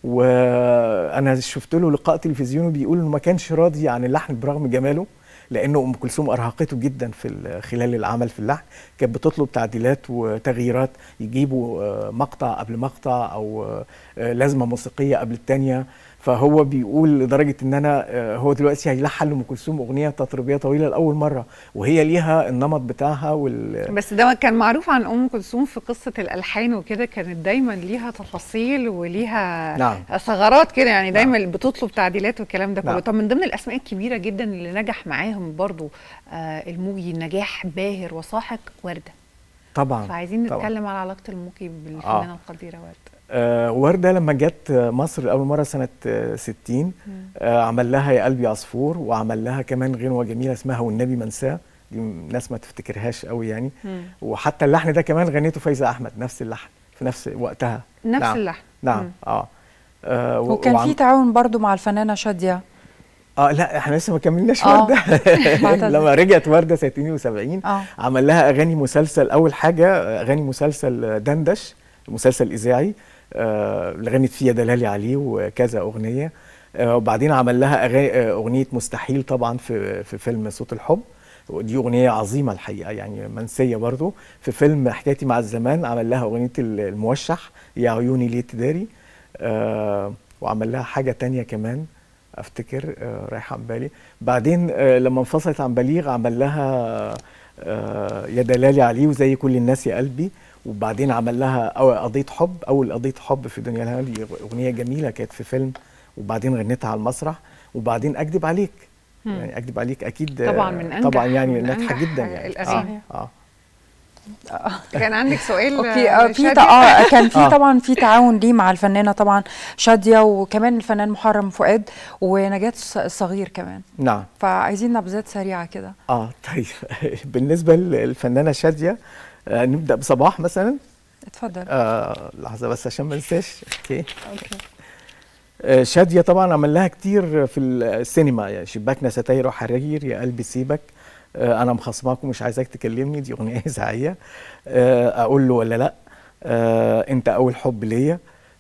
وانا شفت له لقاء تلفزيوني بيقول انه ما كانش راضي عن اللحن برغم جماله لانه ام كلثوم ارهقته جدا في ال- خلال العمل في اللحن كانت بتطلب تعديلات وتغييرات يجيبوا آه، مقطع قبل مقطع او آه، لازمه موسيقيه قبل الثانيه فهو بيقول لدرجه ان انا آه، هو دلوقتي هيلحن لام كلثوم اغنيه تطريبيه طويله لاول مره وهي ليها النمط بتاعها وال بس ده كان معروف عن ام كلثوم في قصه الالحان وكده كانت دايما ليها تفاصيل وليها نعم. ثغرات كده يعني دايما بتطلب تعديلات والكلام ده كله نعم. طب من ضمن الاسماء الكبيره جدا اللي نجح معاهم برضو آه الموجي نجاح باهر وساحق ورده طبعا فعايزين طبعاً. نتكلم على علاقه الموجي بالفنانه آه. القديره ورده آه وردة لما جت مصر لأول مرة سنة آه 60 آه عمل لها يا قلبي عصفور وعمل لها كمان غنوة جميلة اسمها والنبي منساه دي الناس ما تفتكرهاش قوي يعني وحتى اللحن ده كمان غنيته فايزة أحمد نفس اللحن في نفس وقتها نفس نعم. اللحن نعم مم. اه, آه و- وكان وعم- في تعاون برضو مع الفنانه شاديه اه لا احنا لسه ما كملناش آه. ورده بعتذر. لما رجعت ورده سنه 72 اه عمل لها اغاني مسلسل اول حاجه اغاني مسلسل دندش مسلسل اذاعي آه، اللي غنت فيه دلالي عليه وكذا اغنيه آه، وبعدين عمل لها أغاني آه، اغنيه مستحيل طبعا في في فيلم صوت الحب ودي اغنيه عظيمه الحقيقه يعني منسيه برضو في فيلم حكايتي مع الزمان عمل لها اغنيه الموشح يا عيوني ليه تداري آه، وعمل لها حاجه تانية كمان افتكر آه، رايحه عن بالي بعدين آه، لما انفصلت عن بليغ عمل لها آه، يا دلالي عليه وزي كل الناس يا قلبي وبعدين عمل لها أو- قضيه حب اول قضيه حب في دنيا الهوى دي اغنيه جميله كانت في فيلم وبعدين غنيتها على المسرح وبعدين اكذب عليك يعني اكذب عليك اكيد آه، طبعاً من أنجح- طبعا يعني من ناجحه أنجح جدا يعني الأغاني. اه, آه. كان عندك سؤال اوكي آه، آه، في شادية؟ تع- اه كان في آه. طبعا في تعاون ليه مع الفنانه طبعا شاديه وكمان الفنان محرم فؤاد ونجاة الص- الصغير كمان نعم فعايزين نبذات سريعه كده اه طيب بالنسبه للفنانه شاديه آه نبدا بصباح مثلا اتفضل آه لحظه بس عشان ما انساش اوكي آه شاديه طبعا عمل لها كتير في السينما يعني شباكنا ستاير وحرير يا قلبي سيبك آه انا مخصماك ومش عايزاك تكلمني دي اغنيه اذاعيه آه اقول له ولا لا آه انت اول حب ليا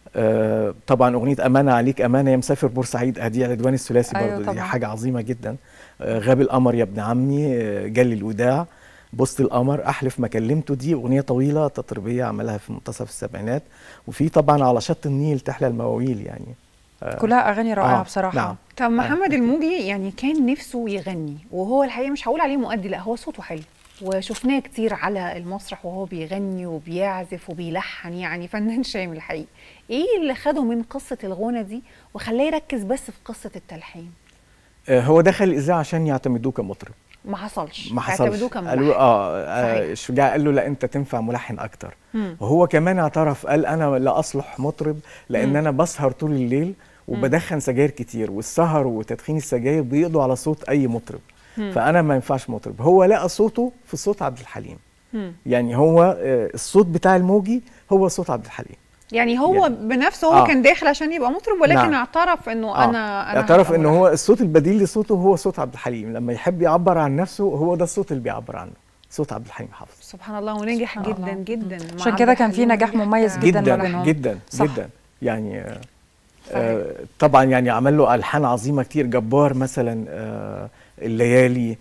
آه طبعا اغنيه امانه عليك امانه يا مسافر بورسعيد ادي العدوان الثلاثي أيوة برضه دي طبعاً. حاجه عظيمه جدا آه غاب القمر يا ابن عمي آه جلي الوداع بوسط القمر احلف ما كلمته دي اغنيه طويله تطريبيه عملها في منتصف السبعينات وفي طبعا على شط النيل تحلى المواويل يعني كلها اغاني رائعه آه، بصراحه نعم. طب محمد الموجي يعني كان نفسه يغني وهو الحقيقه مش هقول عليه مؤدي لا هو صوته حلو وشفناه كتير على المسرح وهو بيغني وبيعزف وبيلحن يعني فنان شامل الحقيقه ايه اللي خده من قصه الغنى دي وخلاه يركز بس في قصه التلحين آه هو دخل الاذاعه عشان يعتمدوه كمطرب ما حصلش ما حصلش اعتمدوه قالوا كملحن اه, آه صحيح. الشجاع قال له لا انت تنفع ملحن اكتر مم. وهو كمان اعترف قال انا لا اصلح مطرب لان مم. انا بسهر طول الليل وبدخن سجاير كتير والسهر وتدخين السجاير بيقضوا على صوت اي مطرب مم. فانا ما ينفعش مطرب هو لقى صوته في صوت عبد الحليم مم. يعني هو آه، الصوت بتاع الموجي هو صوت عبد الحليم يعني هو يعني- بنفسه هو آه. كان داخل عشان يبقى مطرب ولكن نعم. اعترف انه آه. انا انا اعترف هبقى ان ملحن. هو الصوت البديل لصوته هو صوت عبد الحليم لما يحب يعبر عن نفسه هو ده الصوت اللي بيعبر عنه صوت عبد الحليم حافظ سبحان الله ونجح سبحان جدا الله. جدا مع عشان عبد كده كان في الحليم نجاح ونجح مميز جدا ما جدا بينهم. جدا صح. جدا يعني آه، آه طبعا يعني عمل له الحان عظيمه كتير جبار مثلا آه الليالي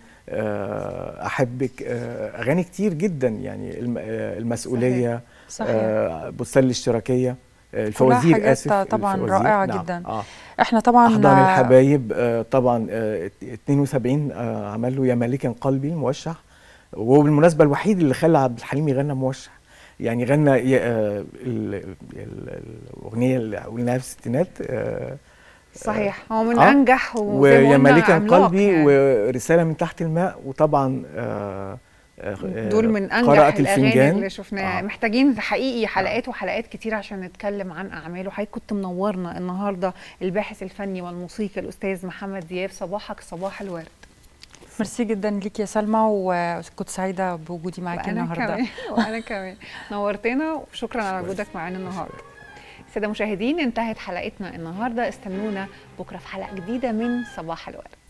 آه احبك آه اغاني كتير جدا يعني الم- آه المسؤوليه صحيح. آه بستان الاشتراكيه آه كلها الفوازير حاجات اسف طبعا الفوازير، رائعه نعم. جدا آه. احنا طبعا احضان الحبايب آه طبعا آه 72 آه عمل له يا مالكا قلبي موشح وهو بالمناسبه الوحيد اللي خلى عبد الحليم يغنى موشح يعني غنى ي- آه ال- ال- الاغنيه اللي قلناها في الستينات آه صحيح هو من آه. انجح وزي ما ويا قلنا مالكا عملاق قلبي يعني. ورساله من تحت الماء وطبعا آه آه، دول من انجح قراءة الاغاني الفنجان. اللي شفناها آه. محتاجين حقيقي حلقات وحلقات كتير عشان نتكلم عن اعماله حضرتك كنت منورنا النهارده الباحث الفني والموسيقي الاستاذ محمد دياب صباحك صباح الورد ميرسي جدا ليك يا سلمى وكنت سعيده بوجودي معاكي وانا النهارده كمان وانا كمان نورتنا وشكرا على وجودك معانا النهارده ساده مشاهدين انتهت حلقتنا النهارده استنونا بكره في حلقه جديده من صباح الورد